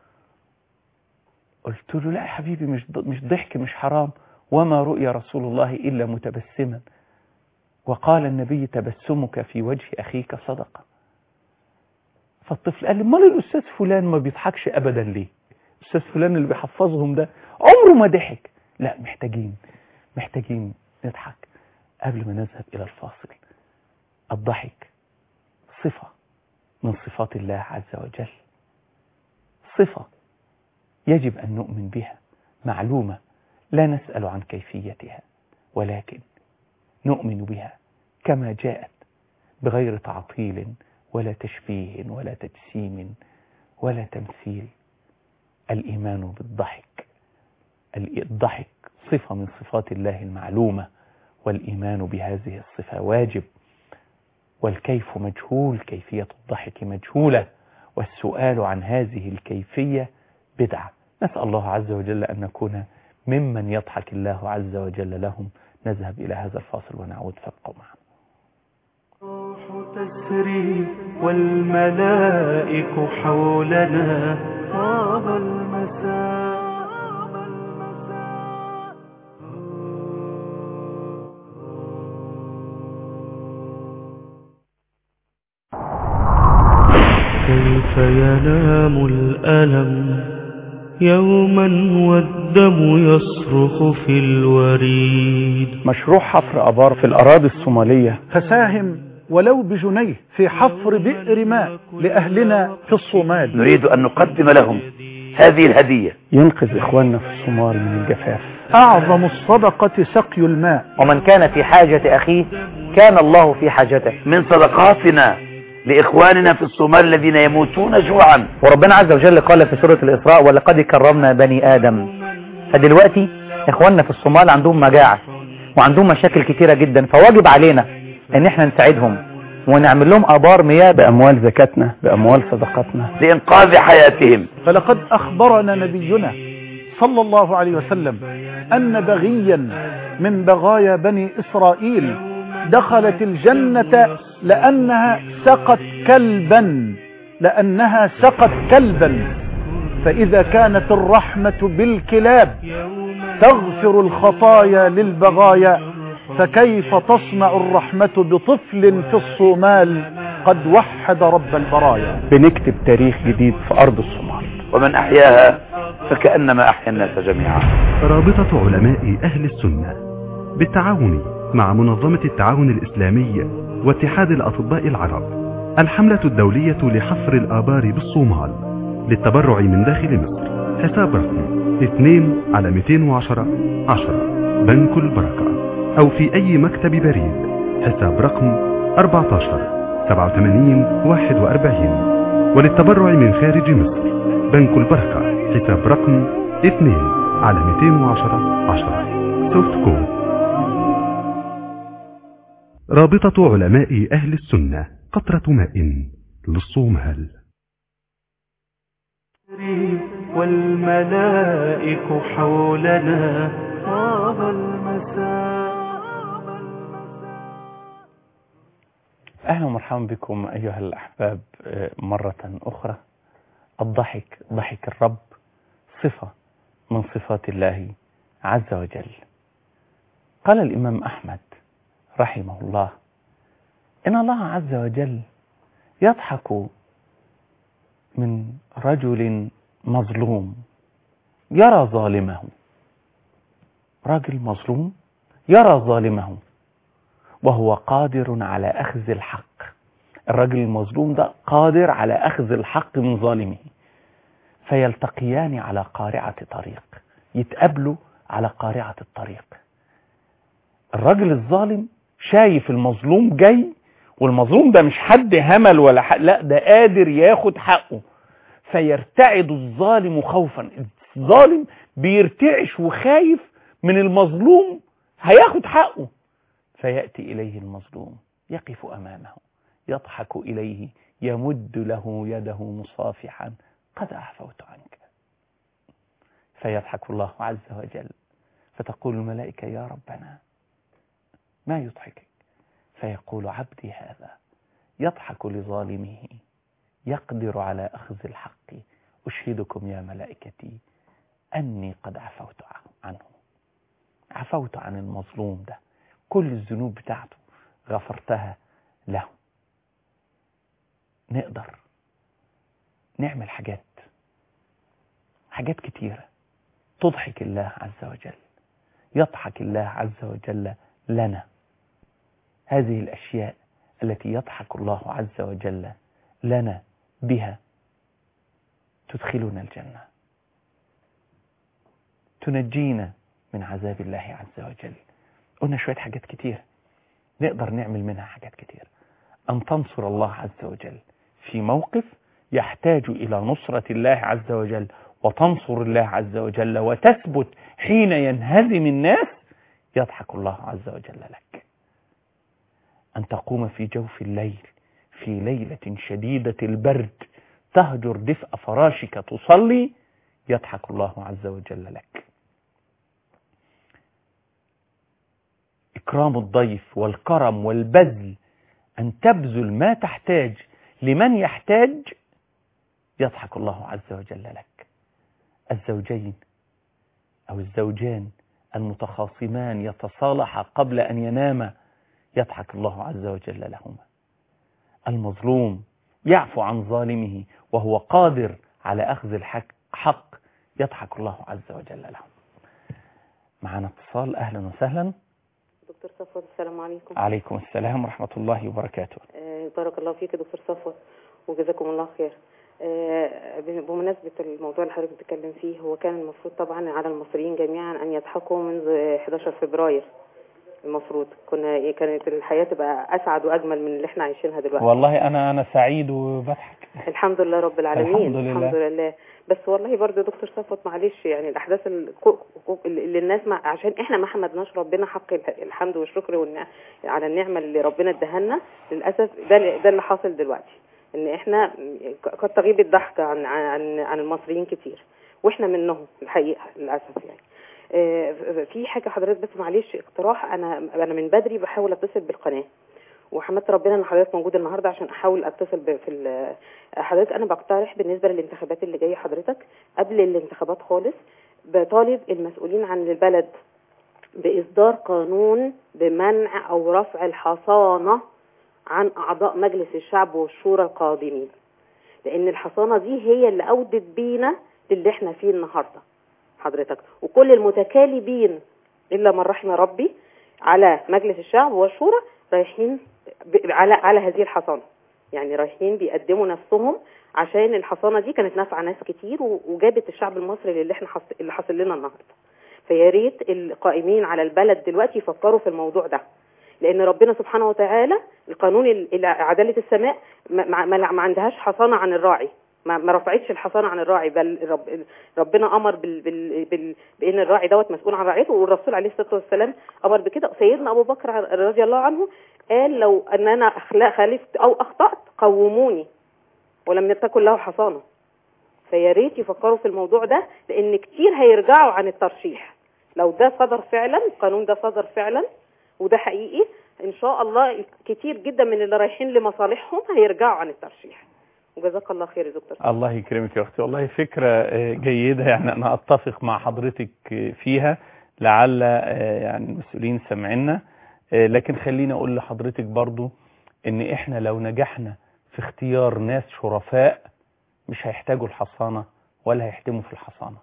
قلت له لا يا حبيبي مش مش ضحك مش حرام وما رؤي رسول الله إلا متبسما وقال النبي تبسمك في وجه أخيك صدقة فالطفل قال لي امال الأستاذ فلان ما بيضحكش أبدا ليه الأستاذ فلان اللي بيحفظهم ده عمره ما ضحك لا محتاجين محتاجين نضحك قبل ما نذهب إلى الفاصل الضحك صفة من صفات الله عز وجل صفة يجب أن نؤمن بها معلومة لا نسأل عن كيفيتها ولكن نؤمن بها كما جاءت بغير تعطيل ولا تشبيه ولا تجسيم ولا تمثيل الإيمان بالضحك الضحك صفة من صفات الله المعلومة والإيمان بهذه الصفة واجب والكيف مجهول كيفية الضحك مجهولة والسؤال عن هذه الكيفية بدعة نسأل الله عز وجل أن نكون ممن يضحك الله عز وجل لهم نذهب إلى هذا الفاصل ونعود فابقوا معنا الروح تسري والملائك حولنا طاب المساء كيف ينام الألم يوما والدم يصرخ في الوريد مشروع حفر أبار في الأراضي الصومالية فساهم ولو بجنيه في حفر بئر ماء لأهلنا في الصومال نريد أن نقدم لهم هذه الهدية ينقذ إخواننا في الصومال من الجفاف أعظم الصدقة سقي الماء ومن كان في حاجة أخيه كان الله في حاجته من صدقاتنا لإخواننا في الصومال الذين يموتون جوعا وربنا عز وجل قال في سورة الإسراء ولقد كرمنا بني آدم فدلوقتي إخواننا في الصومال عندهم مجاعة وعندهم مشاكل كتيرة جدا فواجب علينا ان احنا نساعدهم ونعمل لهم ابار مياه بأموال زكاتنا بأموال صدقاتنا لإنقاذ حياتهم فلقد أخبرنا نبينا صلى الله عليه وسلم أن بغيا من بغايا بني إسرائيل دخلت الجنة لأنها سقت كلبا لأنها سقت كلبا فإذا كانت الرحمة بالكلاب تغفر الخطايا للبغايا فكيف تصنع الرحمة بطفل في الصومال قد وحد رب البرايا بنكتب تاريخ جديد في أرض الصومال ومن أحياها فكأنما أحيا الناس جميعا رابطة علماء أهل السنة بالتعاون مع منظمة التعاون الإسلامي واتحاد الأطباء العرب الحملة الدولية لحفر الآبار بالصومال للتبرع من داخل مصر حساب رقم 2 على 210 10 بنك البركة أو في أي مكتب بريد حساب رقم 14 87 41 وللتبرع من خارج مصر بنك البركة حساب رقم 2 على 210 10 سوفت كود رابطة علماء أهل السنة قطرة ماء للصومال والملائك حولنا طاب المساء أهلا ومرحبا بكم أيها الأحباب آه، مرة أخرى الضحك ضحك الرب صفة من صفات الله عز وجل قال الإمام أحمد رحمه الله إن الله عز وجل يضحك من رجل مظلوم يرى ظالمه رجل مظلوم يرى ظالمه وهو قادر على أخذ الحق الرجل المظلوم ده قادر على أخذ الحق من ظالمه فيلتقيان على قارعة طريق يتقابلوا على قارعة الطريق الراجل الظالم شايف المظلوم جاي والمظلوم ده مش حد همل ولا حق لا ده قادر ياخد حقه فيرتعد الظالم خوفا الظالم بيرتعش وخايف من المظلوم هياخد حقه فيأتي إليه المظلوم يقف أمامه يضحك إليه يمد له يده مصافحا قد أعفوت عنك فيضحك الله عز وجل فتقول الملائكة يا ربنا ما يضحكك فيقول عبدي هذا يضحك لظالمه يقدر على أخذ الحق أشهدكم يا ملائكتي أني قد عفوت عنه عفوت عن المظلوم ده كل الذنوب بتاعته غفرتها له نقدر نعمل حاجات حاجات كتيرة تضحك الله عز وجل يضحك الله عز وجل لنا هذه الأشياء التي يضحك الله عز وجل لنا بها تدخلنا الجنة تنجينا من عذاب الله عز وجل قلنا شوية حاجات كتير نقدر نعمل منها حاجات كتير أن تنصر الله عز وجل في موقف يحتاج إلى نصرة الله عز وجل وتنصر الله عز وجل وتثبت حين ينهزم الناس يضحك الله عز وجل لك أن تقوم في جوف الليل في ليلة شديدة البرد تهجر دفء فراشك تصلي يضحك الله عز وجل لك إكرام الضيف والكرم والبذل أن تبذل ما تحتاج لمن يحتاج يضحك الله عز وجل لك الزوجين أو الزوجان المتخاصمان يتصالحا قبل أن يناما يضحك الله عز وجل لهما المظلوم يعفو عن ظالمه وهو قادر على أخذ الحق حق يضحك الله عز وجل له معنا اتصال أهلا وسهلا دكتور صفوت السلام عليكم عليكم السلام ورحمة الله وبركاته آه، بارك الله فيك يا دكتور صفوت وجزاكم الله خير آه، بمناسبة الموضوع اللي حضرتك بتتكلم فيه هو كان المفروض طبعا على المصريين جميعا أن يضحكوا منذ 11 فبراير المفروض كنا كانت الحياة تبقى أسعد وأجمل من اللي احنا عايشينها دلوقتي والله أنا أنا سعيد وبضحك الحمد لله رب العالمين الحمد لله. الحمد لله بس والله برضه يا دكتور صفوت معلش يعني الاحداث ال- كو- كو- اللي الناس ما عشان احنا ما حمدناش ربنا حق ال- الحمد والشكر والنع- على النعمه اللي ربنا اداها لنا للاسف ده اللي- ده اللي حاصل دلوقتي ان احنا ك- قد تغيب الضحك عن عن عن المصريين كتير واحنا منهم الحقيقه للاسف يعني آه، في حاجه حضرتك بس معلش اقتراح انا انا من بدري بحاول اتصل بالقناه وحمدت ربنا ان حضرتك موجود النهارده عشان احاول اتصل ب- في ال- حضرتك انا بقترح بالنسبه للانتخابات اللي جايه حضرتك قبل الانتخابات خالص بطالب المسؤولين عن البلد باصدار قانون بمنع او رفع الحصانه عن اعضاء مجلس الشعب والشورى القادمين لان الحصانه دي هي اللي اودت بينا للي احنا فيه النهارده حضرتك وكل المتكالبين الا من رحم ربي على مجلس الشعب والشورى رايحين ب- على على هذه الحصانه يعني رايحين بيقدموا نفسهم عشان الحصانه دي كانت نافعه ناس كتير و- وجابت الشعب المصري اللي احنا حص... اللي حاصل لنا النهارده فيا ريت القائمين على البلد دلوقتي يفكروا في الموضوع ده لان ربنا سبحانه وتعالى القانون ال- ال- عداله السماء ما, ما, ما ما عندهاش حصانه عن الراعي ما, ما رفعتش الحصانه عن الراعي بل رب ربنا امر بال بال بال بان الراعي دوت مسؤول عن رعيته والرسول عليه الصلاه والسلام امر بكده سيدنا ابو بكر رضي الله عنه قال لو ان انا أخلا- خالفت او اخطات قوموني ولم تكن له حصانه فيا ريت يفكروا في الموضوع ده لان كتير هيرجعوا عن الترشيح لو ده صدر فعلا القانون ده صدر فعلا وده حقيقي ان شاء الله كتير جدا من اللي رايحين لمصالحهم هيرجعوا عن الترشيح وجزاك الله خير يا دكتور الله يكرمك يا أختي والله فكرة آه، جيدة يعني أنا أتفق مع حضرتك آه، فيها لعل آه، يعني المسؤولين سمعنا آه، لكن خليني أقول لحضرتك برضو إن إحنا لو نجحنا في اختيار ناس شرفاء مش هيحتاجوا الحصانة ولا هيحتموا في الحصانة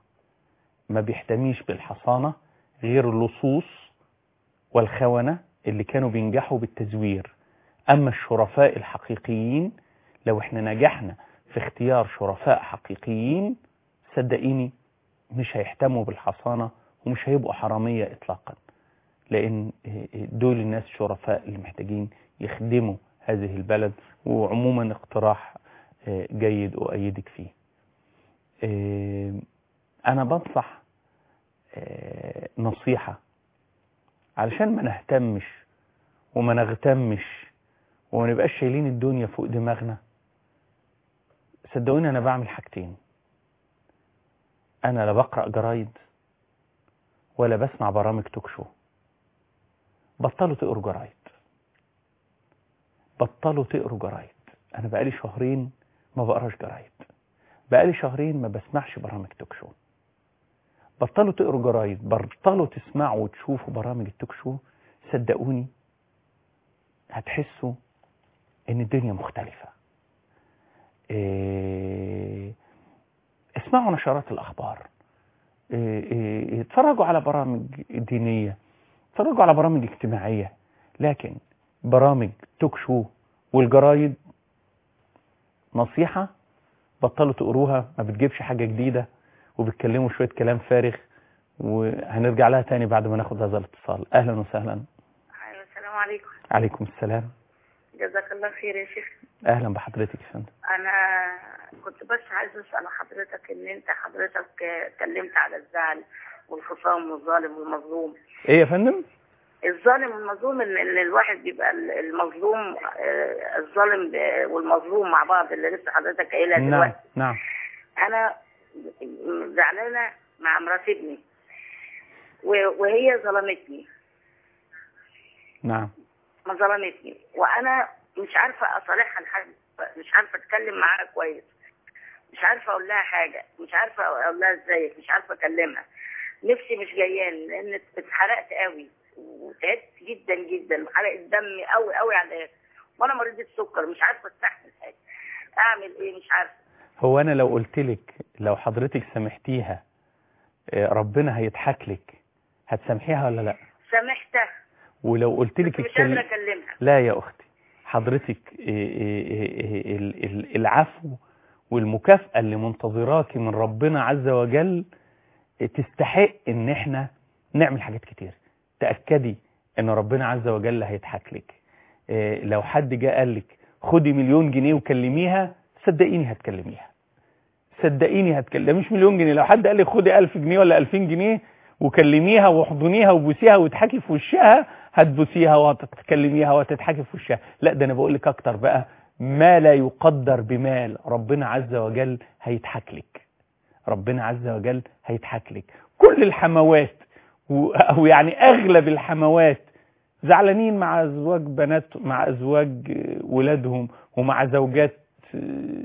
ما بيحتميش بالحصانة غير اللصوص والخونة اللي كانوا بينجحوا بالتزوير أما الشرفاء الحقيقيين لو احنا نجحنا في اختيار شرفاء حقيقيين صدقيني مش هيهتموا بالحصانة ومش هيبقوا حرامية اطلاقا لان دول الناس الشرفاء اللي محتاجين يخدموا هذه البلد وعموما اقتراح آه، جيد أؤيدك فيه آه، أنا بنصح آه، نصيحة علشان ما نهتمش وما نغتمش وما نبقاش شايلين الدنيا فوق دماغنا صدقوني انا بعمل حاجتين انا لا بقرا جرايد ولا بسمع برامج توك شو بطلوا تقروا جرايد بطلوا تقروا جرايد انا بقالي شهرين ما بقراش جرايد بقالي شهرين ما بسمعش برامج توك شو بطلوا تقروا جرايد بطلوا تسمعوا وتشوفوا برامج التوك شو صدقوني هتحسوا ان الدنيا مختلفة إيه، اسمعوا نشرات الاخبار إيه، إيه، اتفرجوا على برامج دينية اتفرجوا على برامج اجتماعية لكن برامج توك شو والجرايد نصيحة بطلوا تقروها ما بتجيبش حاجة جديدة وبتكلموا شوية كلام فارغ وهنرجع لها تاني بعد ما ناخد هذا الاتصال اهلا وسهلا أيوة السلام عليكم عليكم السلام جزاك الله خير يا شيخ اهلا بحضرتك يا فندم انا كنت بس عايز اسال حضرتك ان انت حضرتك اتكلمت على الزعل والخصام والظالم والمظلوم ايه يا فندم الظالم والمظلوم ان إن الواحد بيبقى ال- المظلوم آه، الظالم ب- والمظلوم مع بعض اللي لسه حضرتك قايلها نعم دلوقتي نعم انا زعلانه مع مرات ابني و- وهي ظلمتني نعم ما ظلمتني وانا مش عارفه اصالحها لحد مش عارفه اتكلم معاها كويس مش عارفه اقول لها حاجه مش عارفه اقول لها ازيك مش عارفه اكلمها نفسي مش جاياني لان اتحرقت قوي وتعبت جدا جدا وحرقت دمي قوي قوي على الاخر وانا مريضه سكر مش عارفه استحمل حاجه اعمل ايه مش عارفه هو انا لو قلت لك لو حضرتك سامحتيها آه، ربنا هيضحك لك هتسامحيها ولا لا سامحتها ولو قلت لك بس مش قادره اتكلم اكلمها لا يا اختي حضرتك آه، آه، آه، ال- ال- العفو والمكافأة اللي منتظراكي من ربنا عز وجل آه، تستحق ان احنا نعمل حاجات كتير تأكدي ان ربنا عز وجل هيضحك لك آه، لو حد جاء قال لك خدي مليون جنيه وكلميها صدقيني هتكلميها صدقيني هتكلم ده مش مليون جنيه لو حد قال لك خدي 1000 جنيه ولا 2000 جنيه وكلميها واحضنيها وبوسيها وتضحكي في وشها هتبوسيها وهتتكلميها وهتضحكي في وشها لا ده انا بقول لك اكتر بقى ما لا يقدر بمال ربنا عز وجل هيضحك لك ربنا عز وجل هيضحك لك كل الحموات و- او يعني اغلب الحموات زعلانين مع ازواج بنات مع ازواج آه، ولادهم ومع زوجات آه،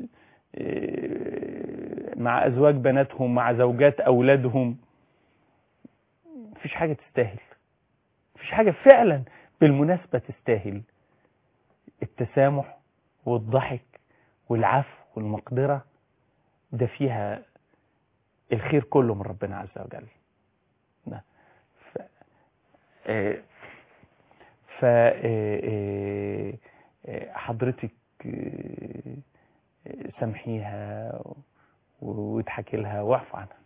آه، مع ازواج بناتهم مع زوجات اولادهم مفيش حاجه تستاهل مفيش حاجه فعلا بالمناسبه تستاهل التسامح والضحك والعفو والمقدره ده فيها الخير كله من ربنا عز وجل نعم. ف... آه، ف آه، آه، آه، حضرتك آه، آه، سامحيها و- واضحكي لها واعفو عنها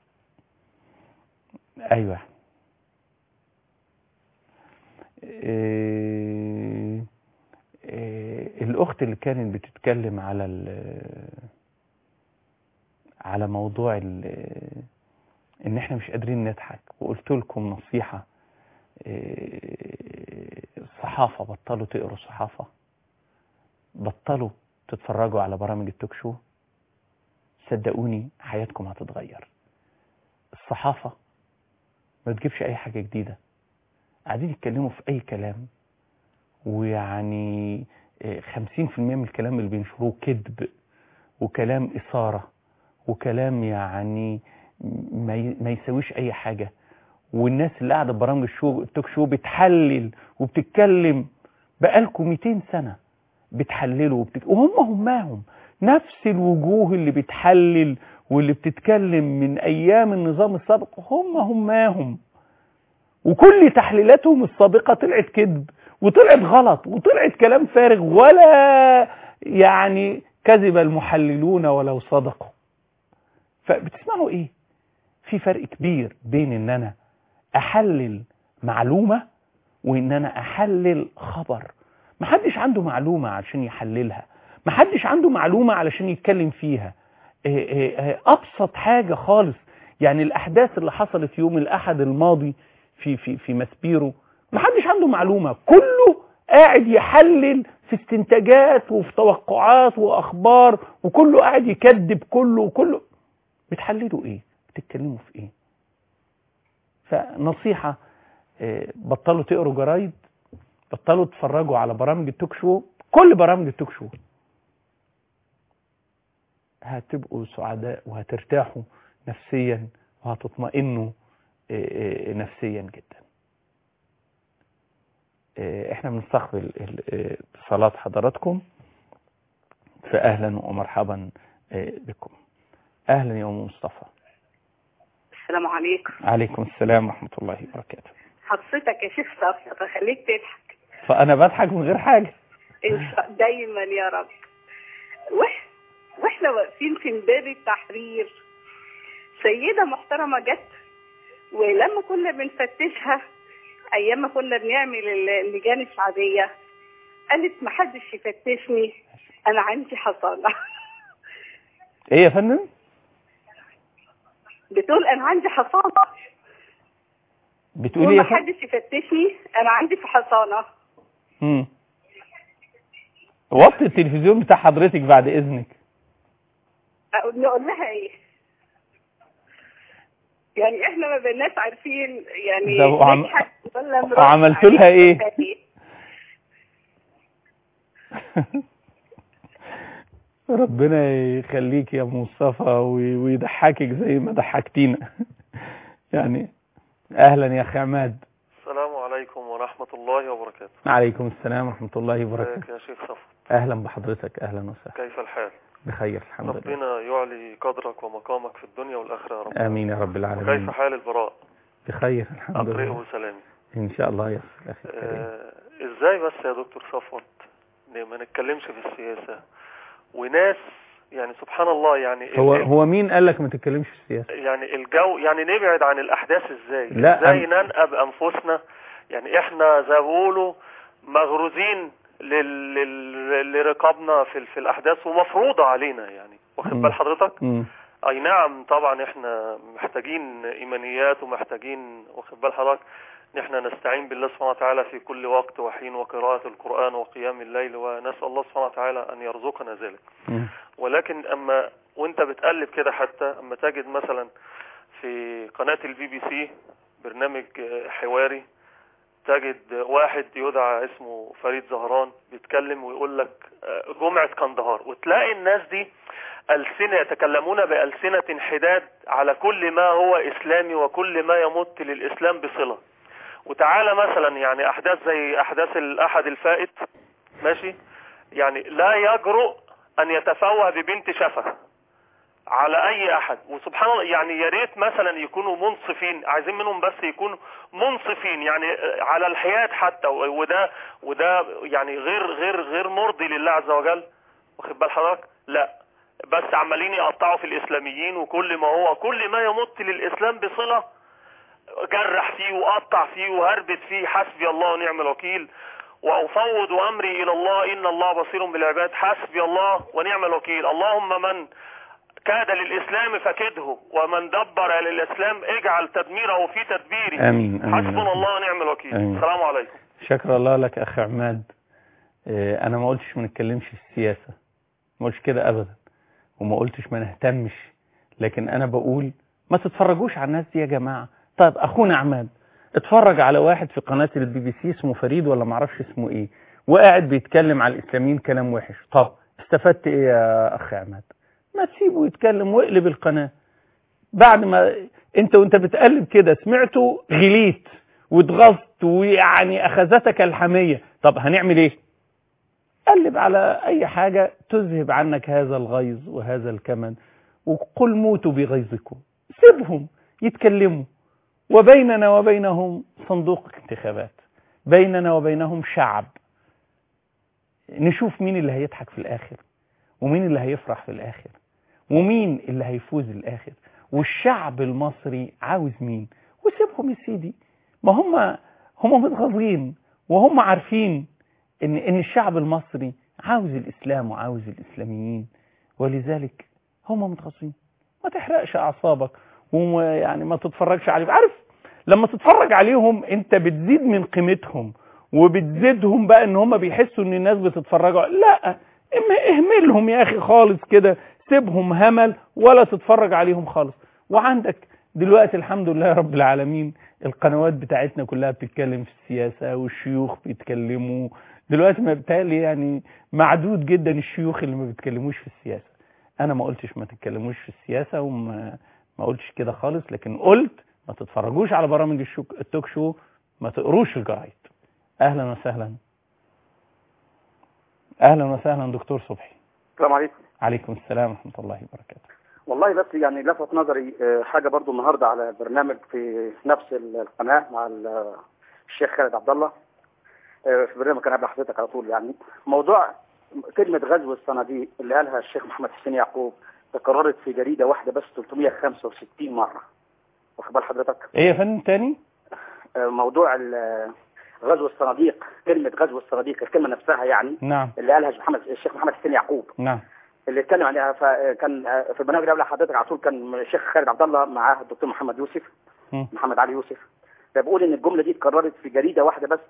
ايوه آه، آه، الاخت اللي كانت بتتكلم على ال- على موضوع ال- ان احنا مش قادرين نضحك وقلت لكم نصيحة آه، الصحافة بطلوا تقروا صحافة بطلوا تتفرجوا على برامج التوك شو صدقوني حياتكم هتتغير الصحافة ما تجيبش اي حاجة جديدة قاعدين يتكلموا في اي كلام ويعني خمسين في المية من الكلام اللي بينشروه كذب وكلام إثارة وكلام يعني ما ي- ما يسويش أي حاجة والناس اللي قاعدة في برامج الشو التوك شو بتحلل وبتتكلم بقالكم 200 سنة بتحللوا وبتك... وهم هماهم نفس الوجوه اللي بتحلل واللي بتتكلم من أيام النظام السابق هم هماهم وكل تحليلاتهم السابقة طلعت كذب وطلعت غلط وطلعت كلام فارغ ولا يعني كذب المحللون ولو صدقوا فبتسمعوا ايه في فرق كبير بين ان انا احلل معلومة وان انا احلل خبر محدش عنده معلومة عشان يحللها محدش عنده معلومة علشان يتكلم فيها إيه إيه إيه ابسط حاجة خالص يعني الاحداث اللي حصلت يوم الاحد الماضي في في في ماسبيرو محدش عنده معلومة كله قاعد يحلل في استنتاجات وفي توقعات واخبار وكله قاعد يكذب كله وكله بتحللوا ايه بتتكلموا في ايه فنصيحة آه، بطلوا تقروا جرايد بطلوا تتفرجوا على برامج التوك شو كل برامج التوك شو هتبقوا سعداء وهترتاحوا نفسيا وهتطمئنوا آه، آه، نفسيا جدا آه، احنا بنستقبل ال- آه، اتصالات حضراتكم فاهلا ومرحبا آه، بكم اهلا يا ام مصطفى السلام عليكم عليكم السلام ورحمه الله وبركاته حضرتك يا شيخ صفية خليك تضحك فانا بضحك من غير حاجه إن شاء- دايما يا رب وإح... واحنا واقفين في ميدان التحرير سيدة محترمة جت ولما كنا بنفتشها ايام ما كنا بنعمل ال- اللجان الشعبية قالت محدش يفتشني انا عندي حصانة ايه يا فندم بتقول انا عندي حصانة بتقولي يا وما فندم حدش يفتشني انا عندي في حصانه مم. وطي التلفزيون بتاع حضرتك بعد اذنك أقول- نقول لها ايه يعني احنا ما بقيناش عارفين يعني ده وعم- نضحك ولا نرد وعملتوا لها عليها إيه؟ ربنا يخليك يا مصطفى وي- ويضحكك زي ما ضحكتينا يعني اهلا يا اخي عماد السلام عليكم ورحمة الله وبركاته عليكم السلام ورحمه الله ازيك وبركاته يا شيخ صفوت اهلا بحضرتك اهلا وسهلا كيف الحال بخير الحمد لله ربنا يعلي قدرك ومقامك في الدنيا والآخرة يا رب امين يا رب العالمين وكيف حال البراء بخير الحمد لله أقرئه سلامي ان شاء الله يا اخي الكريم آه ازاي بس يا دكتور صفوت ن- ما نتكلمش في السياسة وناس يعني سبحان الله يعني هو ال- هو مين قال لك ما تتكلمش في السياسه يعني الجو يعني نبعد عن الأحداث ازاي لا، ازاي أم- ننقب أنفسنا يعني احنا زي ما بيقولوا مغروزين لل... لل... لرقابنا في, ال- في الأحداث ومفروضة علينا يعني واخد مم. بال حضرتك مم. اي نعم طبعا احنا محتاجين ايمانيات ومحتاجين واخد بال حضرتك ان احنا نستعين بالله سبحانه وتعالى في كل وقت وحين وقراءة القرآن وقيام الليل ونسأل الله سبحانه وتعالى ان يرزقنا ذلك مم. ولكن اما وانت بتقلب كده حتى اما تجد مثلا في قناة البي بي سي برنامج آه، حواري تجد واحد يدعى اسمه فريد زهران بيتكلم ويقول لك آه، جمعة كندهار وتلاقي الناس دي ألسنة يتكلمون بألسنة انحداد على كل ما هو إسلامي وكل ما يمت للإسلام بصلة وتعالى مثلا يعني أحداث زي أحداث الأحد الفائت ماشي يعني لا يجرؤ أن يتفوه ببنت شفه على اي احد وسبحان الله يعني يا ريت مثلا يكونوا منصفين عايزين منهم بس يكونوا منصفين يعني على الحياد حتى وده وده يعني غير غير غير مرضي لله عز وجل واخد بال حضرتك لا بس عمالين يقطعوا في الاسلاميين وكل ما هو كل ما يمت للاسلام بصله جرح فيه وقطع فيه وهربت فيه حسبي الله ونعم الوكيل وأفوض أمري إلى الله إن الله بصير بالعباد حسبي الله ونعم الوكيل اللهم من كاد للإسلام فكده ومن دبر للإسلام اجعل تدميره في تدبيره آمين، آمين. حسبنا الله ونعم الوكيل آمين. السلام عليكم شكر الله لك اخ عماد آه، انا ما قلتش ما نتكلمش في السياسه ما قلتش كده ابدا وما قلتش ما نهتمش لكن انا بقول ما تتفرجوش على الناس دي يا جماعه طيب اخونا عماد اتفرج على واحد في قناه البي بي سي اسمه فريد ولا ما اعرفش اسمه ايه وقاعد بيتكلم على الاسلاميين كلام وحش طب استفدت ايه يا اخ عماد ما تسيبه يتكلم واقلب القناه بعد ما انت وانت بتقلب كده سمعته غليت واتغصت ويعني اخذتك الحميه طب هنعمل ايه قلب على اي حاجه تذهب عنك هذا الغيظ وهذا الكمن وقل موتوا بغيظكم سيبهم يتكلموا وبيننا وبينهم صندوق انتخابات بيننا وبينهم شعب نشوف مين اللي هيضحك في الاخر ومين اللي هيفرح في الاخر ومين اللي هيفوز الاخر والشعب المصري عاوز مين وسيبهم يا سيدي ما هم هم متغاظين وهم عارفين ان ان الشعب المصري عاوز الاسلام وعاوز الاسلاميين ولذلك هم متغاظين ما تحرقش اعصابك ويعني ما تتفرجش عليهم عارف لما تتفرج عليهم انت بتزيد من قيمتهم وبتزيدهم بقى ان هم بيحسوا ان الناس بتتفرجوا لا ام- اهملهم يا اخي خالص كده سيبهم همل ولا تتفرج عليهم خالص وعندك دلوقتي الحمد لله رب العالمين القنوات بتاعتنا كلها بتتكلم في السياسة والشيوخ بيتكلموا دلوقتي ما بتهيألي يعني معدود جدا الشيوخ اللي ما بيتكلموش في السياسة انا ما قلتش ما تتكلموش في السياسة وما ما قلتش كده خالص لكن قلت ما تتفرجوش على برامج الشوك التوك شو ما تقروش الجرايد اهلا وسهلا اهلا وسهلا دكتور صبحي السلام عليكم عليكم السلام ورحمة الله وبركاته والله بس يعني لفت نظري آه، حاجه برضو النهارده على برنامج في نفس القناه مع ال- الشيخ خالد عبد الله آه، في برنامج كان قبل حضرتك على طول يعني موضوع كلمه غزو الصناديق اللي قالها الشيخ محمد حسين يعقوب تكررت في جريده واحده بس 365 مره واخد بال حضرتك ايه يا فندم تاني آه، موضوع ال- غزو الصناديق كلمه غزو الصناديق الكلمه نفسها يعني نعم اللي قالها محمد الشيخ محمد حسين يعقوب نعم اللي اتكلم عليها فكان في البرنامج اللي قبل حضرتك على طول كان الشيخ خالد عبد الله معاه الدكتور محمد يوسف مم. محمد علي يوسف ده بقول ان الجمله دي اتكررت في جريده واحده بس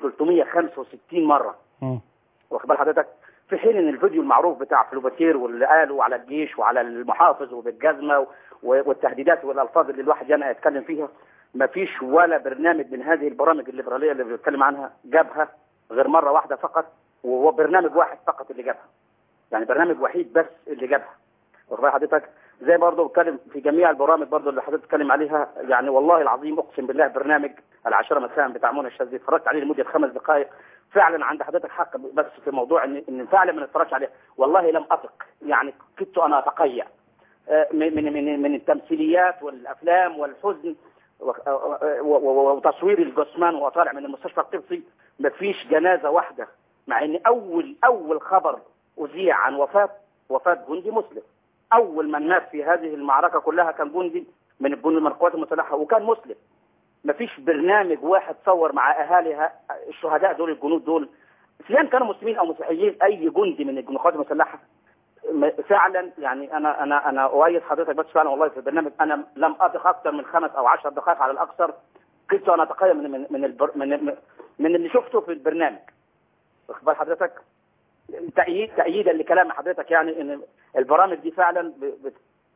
365 مره مم. واخد بال حضرتك في حين ان الفيديو المعروف بتاع فلوباتير واللي قاله على الجيش وعلى المحافظ وبالجزمه و- والتهديدات والالفاظ اللي الواحد يانا يتكلم فيها ما فيش ولا برنامج من هذه البرامج الليبراليه اللي بنتكلم عنها جابها غير مره واحده فقط وهو برنامج واحد فقط اللي جابها يعني برنامج وحيد بس اللي جابها واخد بال حضرتك زي برضه بتكلم في جميع البرامج برضه اللي حضرتك بتتكلم عليها يعني والله العظيم اقسم بالله برنامج العاشره مساء بتاع منى الشاذلي اتفرجت عليه لمده خمس دقائق فعلا عند حضرتك حق بس في موضوع ان ان فعلا ما نتفرجش عليه والله لم اثق يعني كنت انا اتقيأ آه، من من من من التمثيليات والافلام والحزن و- و- و- وتصوير الجثمان وهو طالع من المستشفى القبطي ما فيش جنازه واحده مع ان اول اول خبر اذيع عن وفاه وفاه جندي مسلم اول من مات في هذه المعركه كلها كان جندي من الجند من القوات المسلحه وكان مسلم ما فيش برنامج واحد صور مع اهالي ه- الشهداء دول الجنود دول سواء كانوا مسلمين او مسيحيين اي جندي من القوات المسلحه م- فعلا يعني انا انا انا اؤيد حضرتك بس فعلا والله في البرنامج انا لم اثق اكثر من خمس او عشر دقائق على الاكثر كنت انا اتقيم من من من, البر من من من اللي شفته في البرنامج واخد بال حضرتك تأييد تأييدا لكلام حضرتك يعني ان البرامج دي فعلا ب... ب...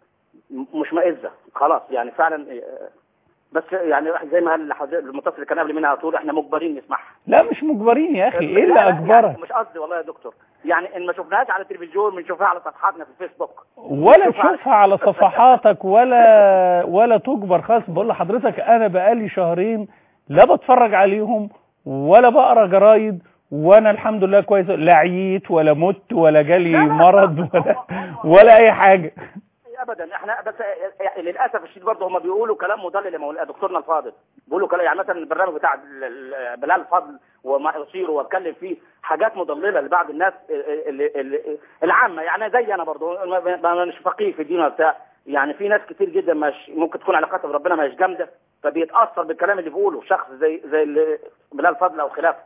مشمئزه خلاص يعني فعلا آه، بس يعني زي ما قال حضرتك المتصل اللي كان قبل منها على طول احنا مجبرين نسمعها لا مش مجبرين يا اخي ايه لا، اللي لا، اجبرك يعني مش قصدي والله يا دكتور يعني ان ما شفناهاش على التلفزيون بنشوفها على صفحاتنا في الفيسبوك ولا بنشوفها على- تشوفها على صفحاتك ولا ولا تجبر خالص بقول لحضرتك انا بقالي شهرين لا بتفرج عليهم ولا بقرا جرايد وانا الحمد لله كويس لا عييت ولا مت ولا جالي مرض ولا ولا اي حاجه ابدا احنا بس يعني للاسف الشديد برضه هم بيقولوا كلام مضلل يا مولانا دكتورنا الفاضل بيقولوا كلام يعني مثلا البرنامج بتاع ال- ال- بلال الفضل وما يصير واتكلم فيه حاجات مضلله لبعض الناس اللي اللي العامه يعني زي انا برضه ما- ما- مش فقيه في الدين ولا بتاع يعني في ناس كتير جدا مش ممكن تكون علاقتها بربنا مش جامده فبيتاثر بالكلام اللي بيقوله شخص زي زي اللي بلال الفضل او خلافه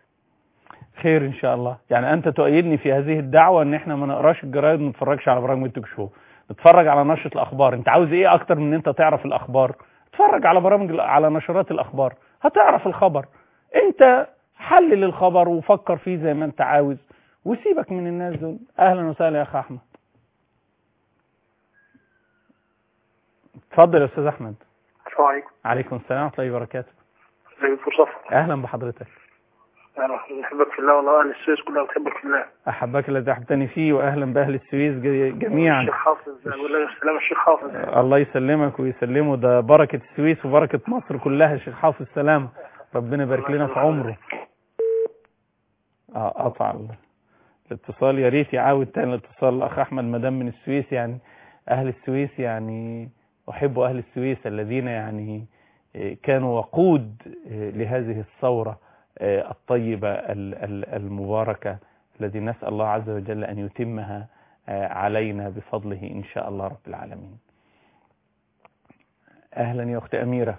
خير ان شاء الله يعني انت تؤيدني في هذه الدعوه ان احنا ما نقراش الجرايد وما نتفرجش على برامج التوك شو نتفرج على نشره الاخبار انت عاوز ايه اكتر من ان انت تعرف الاخبار اتفرج على برامج على نشرات الاخبار هتعرف الخبر انت حلل الخبر وفكر فيه زي ما انت عاوز وسيبك من الناس دول اهلا وسهلا يا اخ احمد اتفضل يا استاذ احمد السلام عليكم عليكم السلام ورحمه الله وبركاته ازيك يا دكتور صفا اهلا بحضرتك انا بحبك في الله والله اهل السويس كلها بتحبك في الله احبك الذي احببتني فيه واهلا باهل السويس ج- جميعا الشيخ حافظ اقول لك السلام الشيخ حافظ الله يسلمك ويسلمه ده بركة السويس وبركة مصر كلها يا شيخ حافظ سلام ربنا يبارك لنا في عمره اه قطع ال- الاتصال يا ريت يعاود تاني الاتصال الاخ احمد مدام من السويس يعني اهل السويس يعني احب اهل السويس الذين يعني آه، كانوا وقود آه، لهذه الثورة آه، الطيبة ال- ال- المباركة الذي نسأل الله عز وجل أن يتمها آه، علينا بفضله إن شاء الله رب العالمين أهلا يا أخت أميرة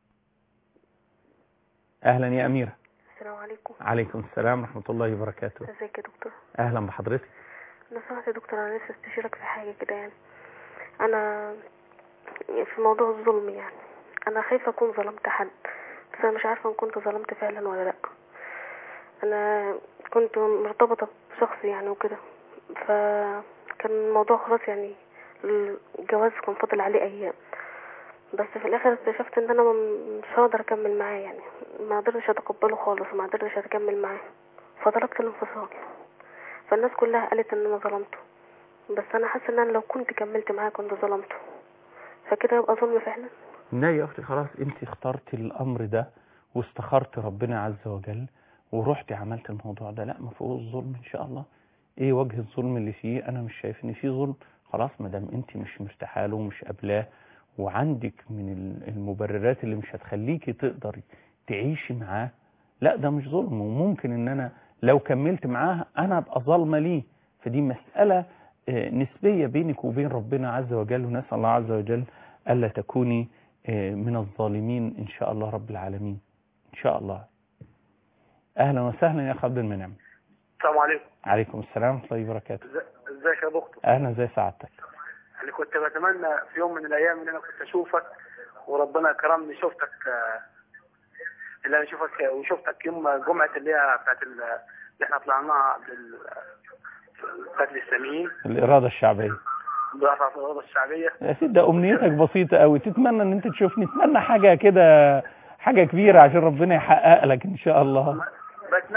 أهلا يا أميرة السلام عليكم عليكم السلام ورحمة الله وبركاته ازيك يا دكتور أهلا بحضرتك لو سمحت يا دكتور انا نفسي استشيرك في حاجه كده يعني انا في موضوع الظلم يعني انا خايفه اكون ظلمت حد بس انا مش عارفه ان كنت ظلمت فعلا ولا لا انا كنت مرتبطه بشخص يعني وكده فكان الموضوع خلاص يعني الجواز كان فاضل عليه ايام بس في الاخر اكتشفت ان انا م- مش هقدر اكمل معاه يعني ما قدرتش اتقبله خالص وما قدرتش اكمل معاه فطلبت الانفصال فالناس كلها قالت ان انا ظلمته بس انا حاسه ان انا لو كنت كملت معاه كنت ظلمته فكده يبقى ظلم فعلا لا يا أختي خلاص أنت اخترت الأمر ده واستخرت ربنا عز وجل ورحت عملت الموضوع ده لا ما فيهوش ظلم إن شاء الله إيه وجه الظلم اللي فيه أنا مش شايف إن فيه ظلم خلاص ما دام أنت مش مرتاحه له ومش قابلاه وعندك من ال- المبررات اللي مش هتخليكي تقدري تعيشي معاه لا ده مش ظلم وممكن ان انا لو كملت معاه انا ابقى ظالمه ليه فدي مساله آه، نسبيه بينك وبين ربنا عز وجل ونسال الله عز وجل الا تكوني آه، من الظالمين ان شاء الله رب العالمين ان شاء الله اهلا وسهلا يا اخ عبد المنعم السلام عليكم عليكم السلام ورحمه الله وبركاته إز- ازيك يا دكتور اهلا زي سعادتك يعني كنت بتمنى في يوم من الايام ان انا كنت اشوفك وربنا كرمني شفتك آه، اللي انا اشوفك وشفتك يوم جمعه اللي هي بتاعت ال- اللي احنا طلعناها بال بتاعت الاسلاميين الإرادة الشعبية بتاعت الرياضه الشعبيه يا سيدي ده أمنيتك بسيطة قوي تتمنى إن أنت تشوفني تتمنى حاجة كده حاجة كبيرة عشان ربنا يحقق لك إن شاء الله بتمنى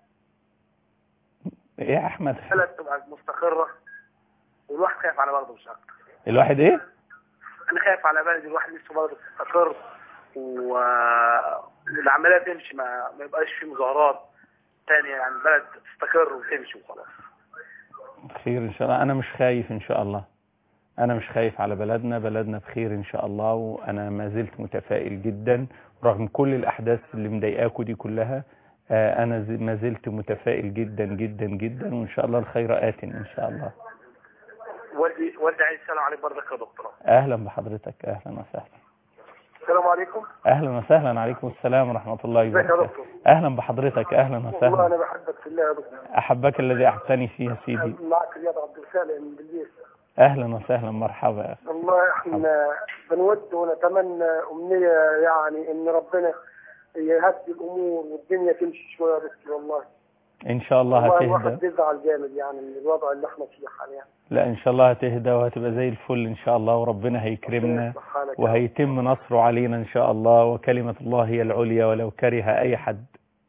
إيه يا أحمد البلد تبقى مستقره والواحد خايف على بلده مش اكتر الواحد إيه انا خايف على بلدي الواحد نفسه بلده تستقر و... والعمليه تمشي ما, ما يبقاش في مظاهرات تانية يعني البلد تستقر وتمشي وخلاص خير إن شاء الله أنا مش خايف إن شاء الله أنا مش خايف على بلدنا بلدنا بخير إن شاء الله وأنا ما زلت متفائل جدا رغم كل الأحداث اللي مضايقاكوا دي كلها آه، أنا ز- ما زلت متفائل جدا جدا جدا وإن شاء الله الخير آت إن شاء الله والدي والدي عايز السلام عليك برضك يا دكتور أهلا بحضرتك أهلا وسهلا السلام عليكم أهلا وسهلا عليكم السلام ورحمة الله ازيك يا وبركاته دكتور أهلا بحضرتك أهلا والله وسهلا انا بحبك في الله يا دكتور أحبك الذي أحبتني فيه يا سيدي معك رياض عبد الخالق من بلبيس أهلا وسهلا مرحبا يا أخي. والله احنا بنود ونتمنى امنيه يعني ان ربنا يهدي الامور والدنيا تمشي شويه يا دكتور والله إن شاء الله والله هتهدى الواحد بيزعل جامد يعني من الوضع اللي احنا فيه حاليا لا إن شاء الله هتهدى وهتبقى زي الفل إن شاء الله وربنا هيكرمنا يصلح حالك يا وهيتم نصره علينا إن شاء الله وكلمة الله هي العليا ولو كره أي حد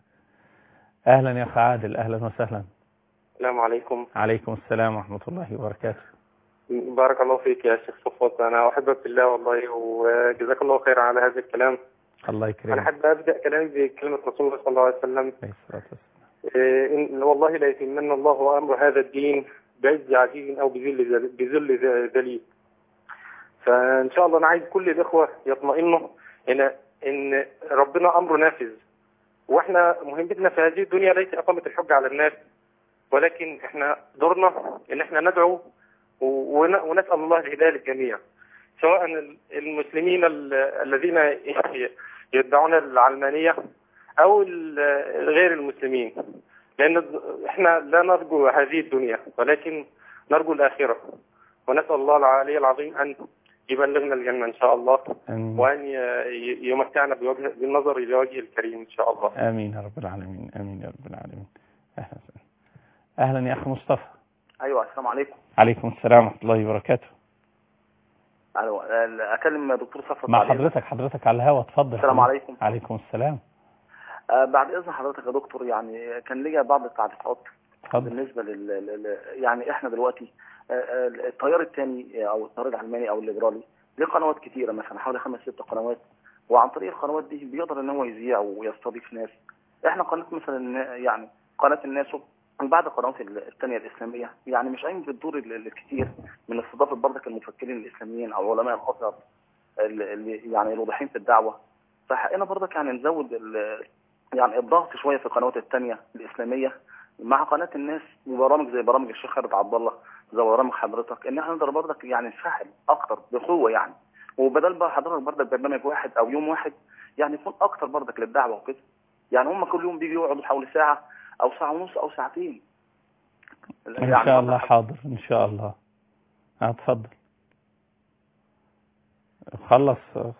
أهلا يا أخ عادل أهلا وسهلا السلام عليكم عليكم السلام ورحمة الله وبركاته بارك الله فيك يا شيخ صفوت انا احبك في الله والله وجزاك الله خير على هذا الكلام الله انا يكرمك احب ابدا كلامي بكلمه رسول الله صلى الله عليه وسلم عليه الصلاة والسلام. إيه، إن والله لا يتمنى الله امر هذا الدين بعز عزيز او بذل ذل- بذل ذ- ذليل فان شاء الله انا عايز كل الاخوه يطمئنوا ان ان ربنا امره نافذ واحنا مهمتنا في هذه الدنيا ليس اقامه الحجه على الناس ولكن احنا دورنا ان احنا ندعو و- ون- ونسال الله الهدايه للجميع سواء ال- المسلمين ال- الذين ي- يدعون العلمانيه او ال- غير المسلمين لان احنا لا نرجو هذه الدنيا ولكن نرجو الاخره ونسال الله العلي العظيم ان يبلغنا الجنه ان شاء الله آمين. وان ي- ي- يمتعنا بوجه بالنظر الى وجهه الكريم ان شاء الله آمين يا رب العالمين آمين يا رب العالمين أهلا وسهلا. أهلا يا أخ مصطفى ايوه السلام عليكم عليكم السلام ورحمة الله وبركاته الو اكلم دكتور صفوت مع علي. حضرتك حضرتك على الهوا اتفضل السلام عليكم. عليكم السلام آه بعد اذن حضرتك يا دكتور يعني كان ليا بعض التعليقات اتفضل بالنسبه لل... لل... يعني احنا دلوقتي آه، آه، التيار الثاني او التيار العلماني او الليبرالي ليه قنوات كتيره مثلا حوالي خمس ست قنوات وعن طريق القنوات دي بيقدر ان هو يذيع ويستضيف ناس احنا قناه مثلا يعني قناه الناس بعد القنوات الثانيه الاسلاميه يعني مش قايم بالدور ال- الكتير من استضافه برضك المفكرين الاسلاميين او علماء الازهر اللي يعني الواضحين في الدعوه فحقنا برضك يعني نزود ال- يعني الضغط شويه في القنوات الثانيه الاسلاميه مع قناه الناس وبرامج زي برامج الشيخ خالد عبد الله زي برامج حضرتك ان احنا نقدر برضك يعني نفعل اكتر بقوه يعني وبدل بقى حضرتك برضك برنامج واحد او يوم واحد يعني يكون اكتر برضك للدعوه وكده يعني هم كل يوم بيجوا يقعدوا حوالي ساعه او ساعه ونص او ساعتين إن شاء الله حاضر إن شاء الله اتفضل خلص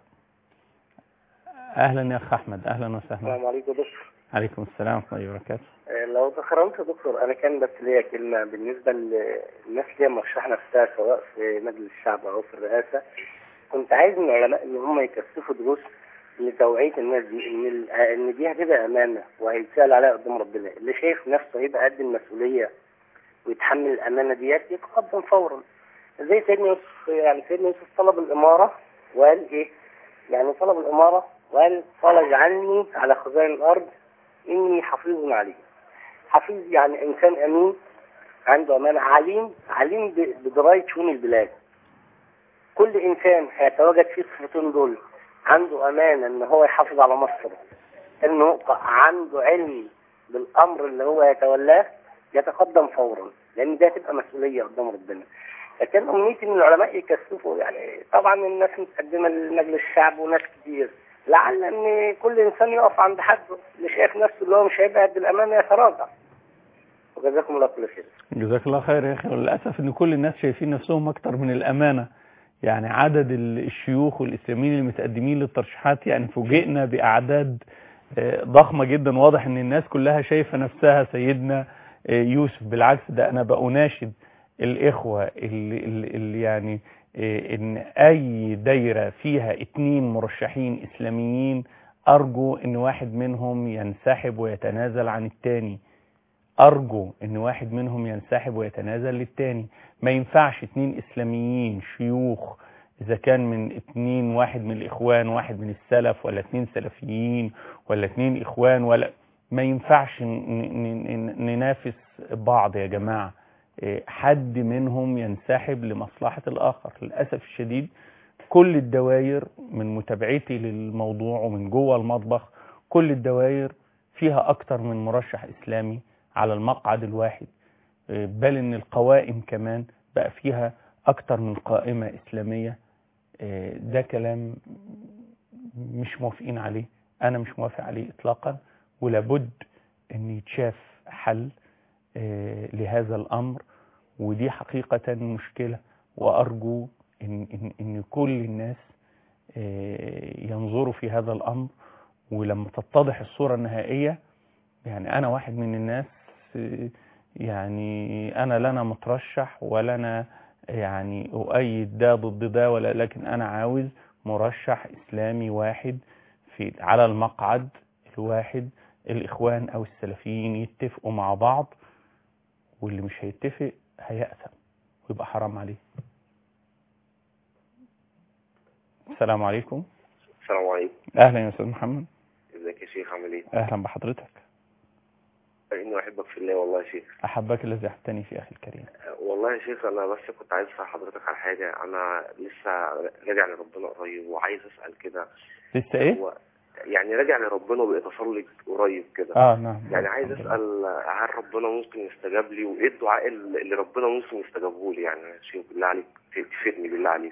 أهلا يا أخ أحمد أهلا وسهلا السلام عليكم يا دكتور عليكم السلام ورحمة الله وبركاته آه، لو تكرمت يا دكتور انا كان بس ليا كلمه بالنسبه للناس اللي هي مرشحه نفسها سواء في مجلس الشعب او في الرئاسه كنت عايز من العلماء ان هم يكثفوا دروس لتوعيه الناس دي ان ال- آه، ان دي هتبقى امانه وهيتسال عليها قدام ربنا اللي شايف نفسه هيبقى قد المسؤوليه ويتحمل الامانه ديت يتقدم فورا زي سيدنا يوسف يعني سيدنا يوسف طلب الاماره وقال ايه؟ يعني طلب الاماره وقال قال اجعلني على خزائن الارض اني حفيظ عليم حفيظ يعني انسان امين عنده امانه عليم عليم ب- بدرايه شؤون البلاد كل انسان هيتواجد فيه الصفتين دول عنده امانه ان هو يحافظ على مصر انه عنده علم بالامر اللي هو يتولاه يتقدم فورا لان دي هتبقى مسؤوليه قدام ربنا لكن امنيتي ان العلماء يكثفوا يعني طبعا الناس متقدمه لمجلس الشعب وناس كتير لعل ان كل انسان يقف عند حده اللي شايف نفسه اللي هو مش هيبقى قد الامانه يتراجع وجزاكم الله كل خير جزاك الله خير يا أخي وللأسف إن كل الناس شايفين نفسهم أكتر من الأمانة يعني عدد ال- الشيوخ والإسلاميين المتقدمين للترشيحات يعني فوجئنا بأعداد آه، ضخمة جدا واضح ان الناس كلها شايفة نفسها سيدنا آه، يوسف بالعكس ده انا بأناشد الاخوة اللي, اللي اللي يعني آه، ان اي دايرة فيها اتنين مرشحين اسلاميين ارجو ان واحد منهم ينسحب ويتنازل عن التاني ارجو ان واحد منهم ينسحب ويتنازل للتاني ما ينفعش اتنين اسلاميين شيوخ اذا كان من اتنين واحد من الاخوان واحد من السلف ولا اتنين سلفيين ولا اتنين اخوان ولا ما ينفعش ن- ن- ن- ننافس بعض يا جماعة إيه، حد منهم ينسحب لمصلحة الاخر للأسف الشديد كل الدوائر من متابعتي للموضوع ومن جوه المطبخ كل الدوائر فيها اكتر من مرشح اسلامي على المقعد الواحد إيه، بل ان القوائم كمان بقى فيها اكتر من قائمة اسلامية إيه، ده كلام مش موافقين عليه انا مش موافق عليه اطلاقا ولابد ان يتشاف حل إيه، لهذا الامر ودي حقيقة مشكلة وارجو ان, إن, إن كل الناس إيه، ينظروا في هذا الامر ولما تتضح الصورة النهائية يعني انا واحد من الناس إيه، يعني انا لا انا مترشح ولا انا يعني اؤيد ده ضد ده ولا لكن انا عاوز مرشح اسلامي واحد في على المقعد الواحد الاخوان او السلفيين يتفقوا مع بعض واللي مش هيتفق هيأثم ويبقى حرام عليه السلام عليكم السلام عليكم اهلا يا استاذ محمد ازيك يا شيخ عامل ايه؟ اهلا بحضرتك اني احبك في الله والله يا شيخ احبك الذي احبتني في اخي الكريم والله يا شيخ انا بس كنت عايز اسال حضرتك على حاجه انا لسه راجع لربنا قريب وعايز اسال كده لسه ايه هو يعني راجع لربنا وبقيت اصلي قريب كده اه نعم يعني عايز اسال هل ربنا ممكن يستجاب لي وايه الدعاء اللي ربنا ممكن يستجابه لي يعني يا شيخ بالله عليك تفيدني بالله عليك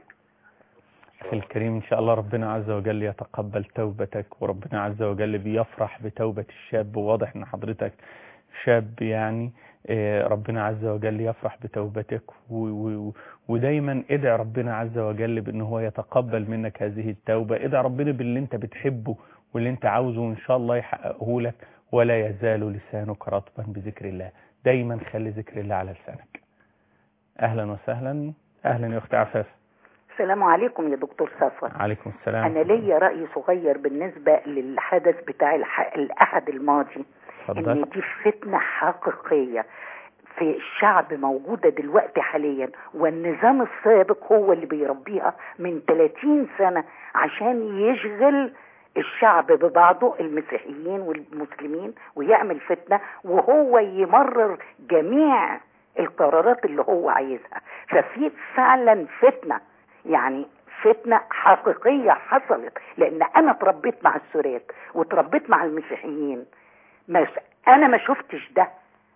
أخي الكريم إن شاء الله ربنا عز وجل يتقبل توبتك وربنا عز وجل بيفرح بتوبة الشاب وواضح إن حضرتك شاب يعني آه، ربنا عز وجل يفرح بتوبتك و- و- ودايما ادعي ربنا عز وجل بأن هو يتقبل منك هذه التوبة ادعي ربنا باللي انت بتحبه واللي انت عاوزه وإن شاء الله يحققه لك ولا يزال لسانك رطبا بذكر الله دايما خلي ذكر الله على لسانك أهلا وسهلا أهلا يا أخت عفاف السلام عليكم يا دكتور صفوت عليكم السلام انا ليا راي صغير بالنسبه للحدث بتاع الح... الاحد الماضي اتفضل. ان دي فتنه حقيقيه في الشعب موجودة دلوقتي حاليا والنظام السابق هو اللي بيربيها من 30 سنة عشان يشغل الشعب ببعضه المسيحيين والمسلمين ويعمل فتنة وهو يمرر جميع القرارات اللي هو عايزها ففي فعلا فتنة يعني فتنة حقيقية حصلت لأن أنا اتربيت مع السوريات واتربيت مع المسيحيين ما أنا ما شفتش ده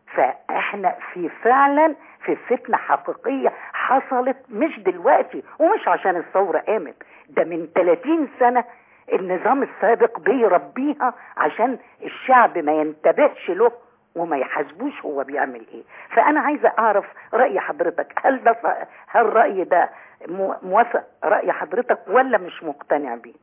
فاحنا في فعلا في فتنة حقيقية حصلت مش دلوقتي ومش عشان الثورة قامت ده من 30 سنة النظام السابق بيربيها عشان الشعب ما ينتبهش له وما يحاسبوش هو بيعمل ايه فانا عايزه اعرف راي حضرتك هل ده ف- هل الراي ده مو- موافق راي حضرتك ولا مش مقتنع بيه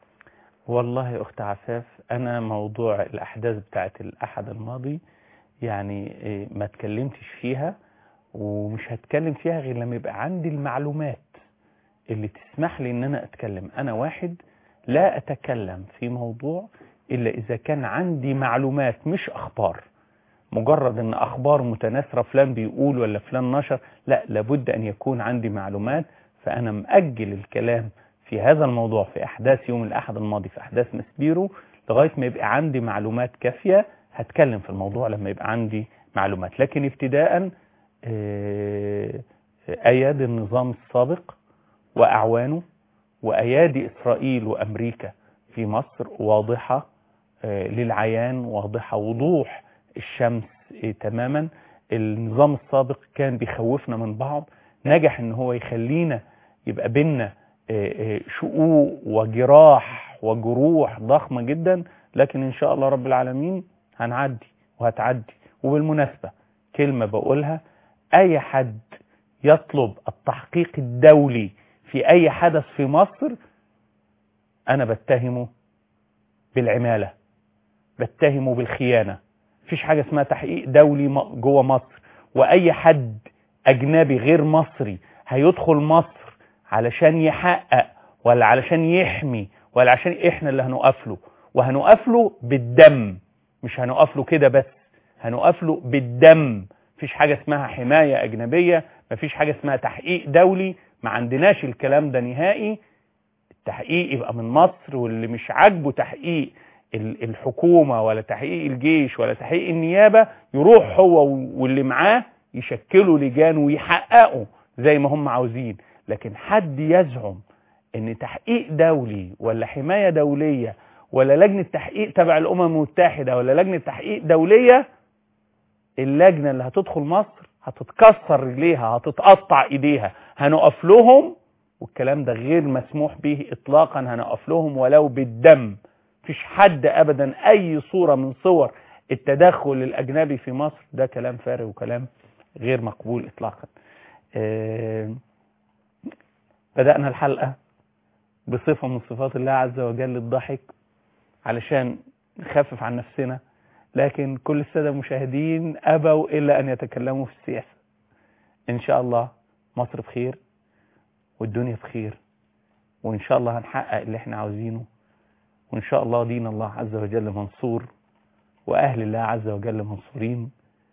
والله يا أخت عفاف أنا موضوع الأحداث بتاعت الأحد الماضي يعني إيه، ما اتكلمتش فيها ومش هتكلم فيها غير لما يبقى عندي المعلومات اللي تسمح لي ان انا اتكلم انا واحد لا اتكلم في موضوع الا اذا كان عندي معلومات مش اخبار مجرد ان اخبار متناثره فلان بيقول ولا فلان نشر لا لابد ان يكون عندي معلومات فانا مأجل الكلام في هذا الموضوع في احداث يوم الاحد الماضي في احداث مسبيرو لغايه ما يبقى عندي معلومات كافيه هتكلم في الموضوع لما يبقى عندي معلومات لكن ابتداء آه، ايادي النظام السابق واعوانه وايادي اسرائيل وامريكا في مصر واضحه آه، للعيان واضحه وضوح الشمس آه، تماما النظام السابق كان بيخوفنا من بعض نجح ان هو يخلينا يبقى بينا آه، آه، شقوق وجراح وجروح ضخمه جدا لكن ان شاء الله رب العالمين هنعدي وهتعدي وبالمناسبه كلمه بقولها اي حد يطلب التحقيق الدولي في اي حدث في مصر انا بتهمه بالعماله بتهمه بالخيانة مفيش حاجة اسمها تحقيق دولي م- جوه مصر واي حد اجنبي غير مصري هيدخل مصر علشان يحقق ولا علشان يحمي ولا عشان احنا اللي هنقف له وهنقف له بالدم مش هنقف له كده بس هنقف له بالدم مفيش حاجة اسمها حماية أجنبية مفيش حاجة اسمها تحقيق دولي ما عندناش الكلام ده نهائي التحقيق يبقى من مصر واللي مش عاجبه تحقيق ال- الحكومة ولا تحقيق الجيش ولا تحقيق النيابة يروح هو واللي معاه يشكلوا لجان ويحققوا زي ما هم عاوزين لكن حد يزعم ان تحقيق دولي ولا حماية دولية ولا لجنة تحقيق تبع الامم المتحدة ولا لجنة تحقيق دولية اللجنة اللي هتدخل مصر هتتكسر رجليها هتتقطع ايديها هنقف لهم والكلام ده غير مسموح به اطلاقا هنقف لهم ولو بالدم مفيش حد ابدا اي صورة من صور التدخل الاجنبي في مصر ده كلام فارغ وكلام غير مقبول اطلاقا آه، بدأنا الحلقة بصفة من صفات الله عز وجل الضحك علشان نخفف عن نفسنا لكن كل السادة المشاهدين أبوا إلا أن يتكلموا في السياسة إن شاء الله مصر بخير والدنيا بخير وإن شاء الله هنحقق اللي احنا عاوزينه وإن شاء الله دين الله عز وجل منصور وأهل الله عز وجل منصورين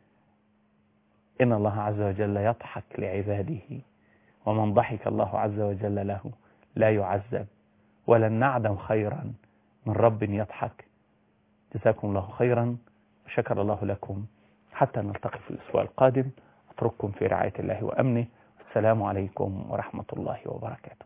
إن الله عز وجل يضحك لعباده ومن ضحك الله عز وجل له لا يعذب ولن نعدم خيرا من رب يضحك جزاكم الله خيرا وشكر الله لكم حتى نلتقي في الأسبوع القادم أترككم في رعاية الله وأمنه السلام عليكم ورحمة الله وبركاته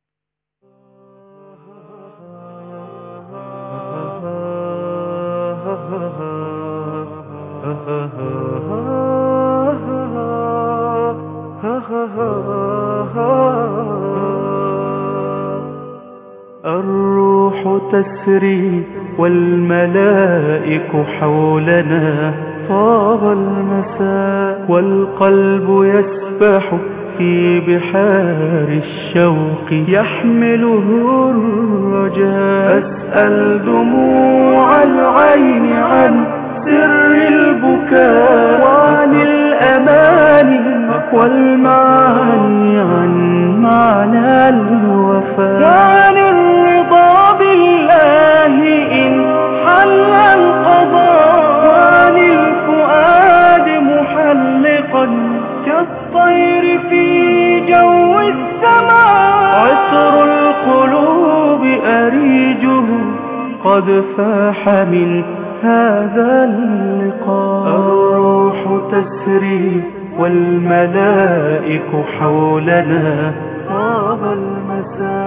الروح تسري والملائك حولنا طاب المساء والقلب يسبح في بحار الشوق يحمله الرجاء أسأل دموع العين عن سر البكاء وعن الأماني والمعاني عن معنى الوفاء وعن الرضا بالله إن حل القضاء وعن الفؤاد محلقا كالطير في جو السماء عطر القلوب أريجه قد فاح من هذا اللقاء الروح تسري والملائك حولنا طاب المساء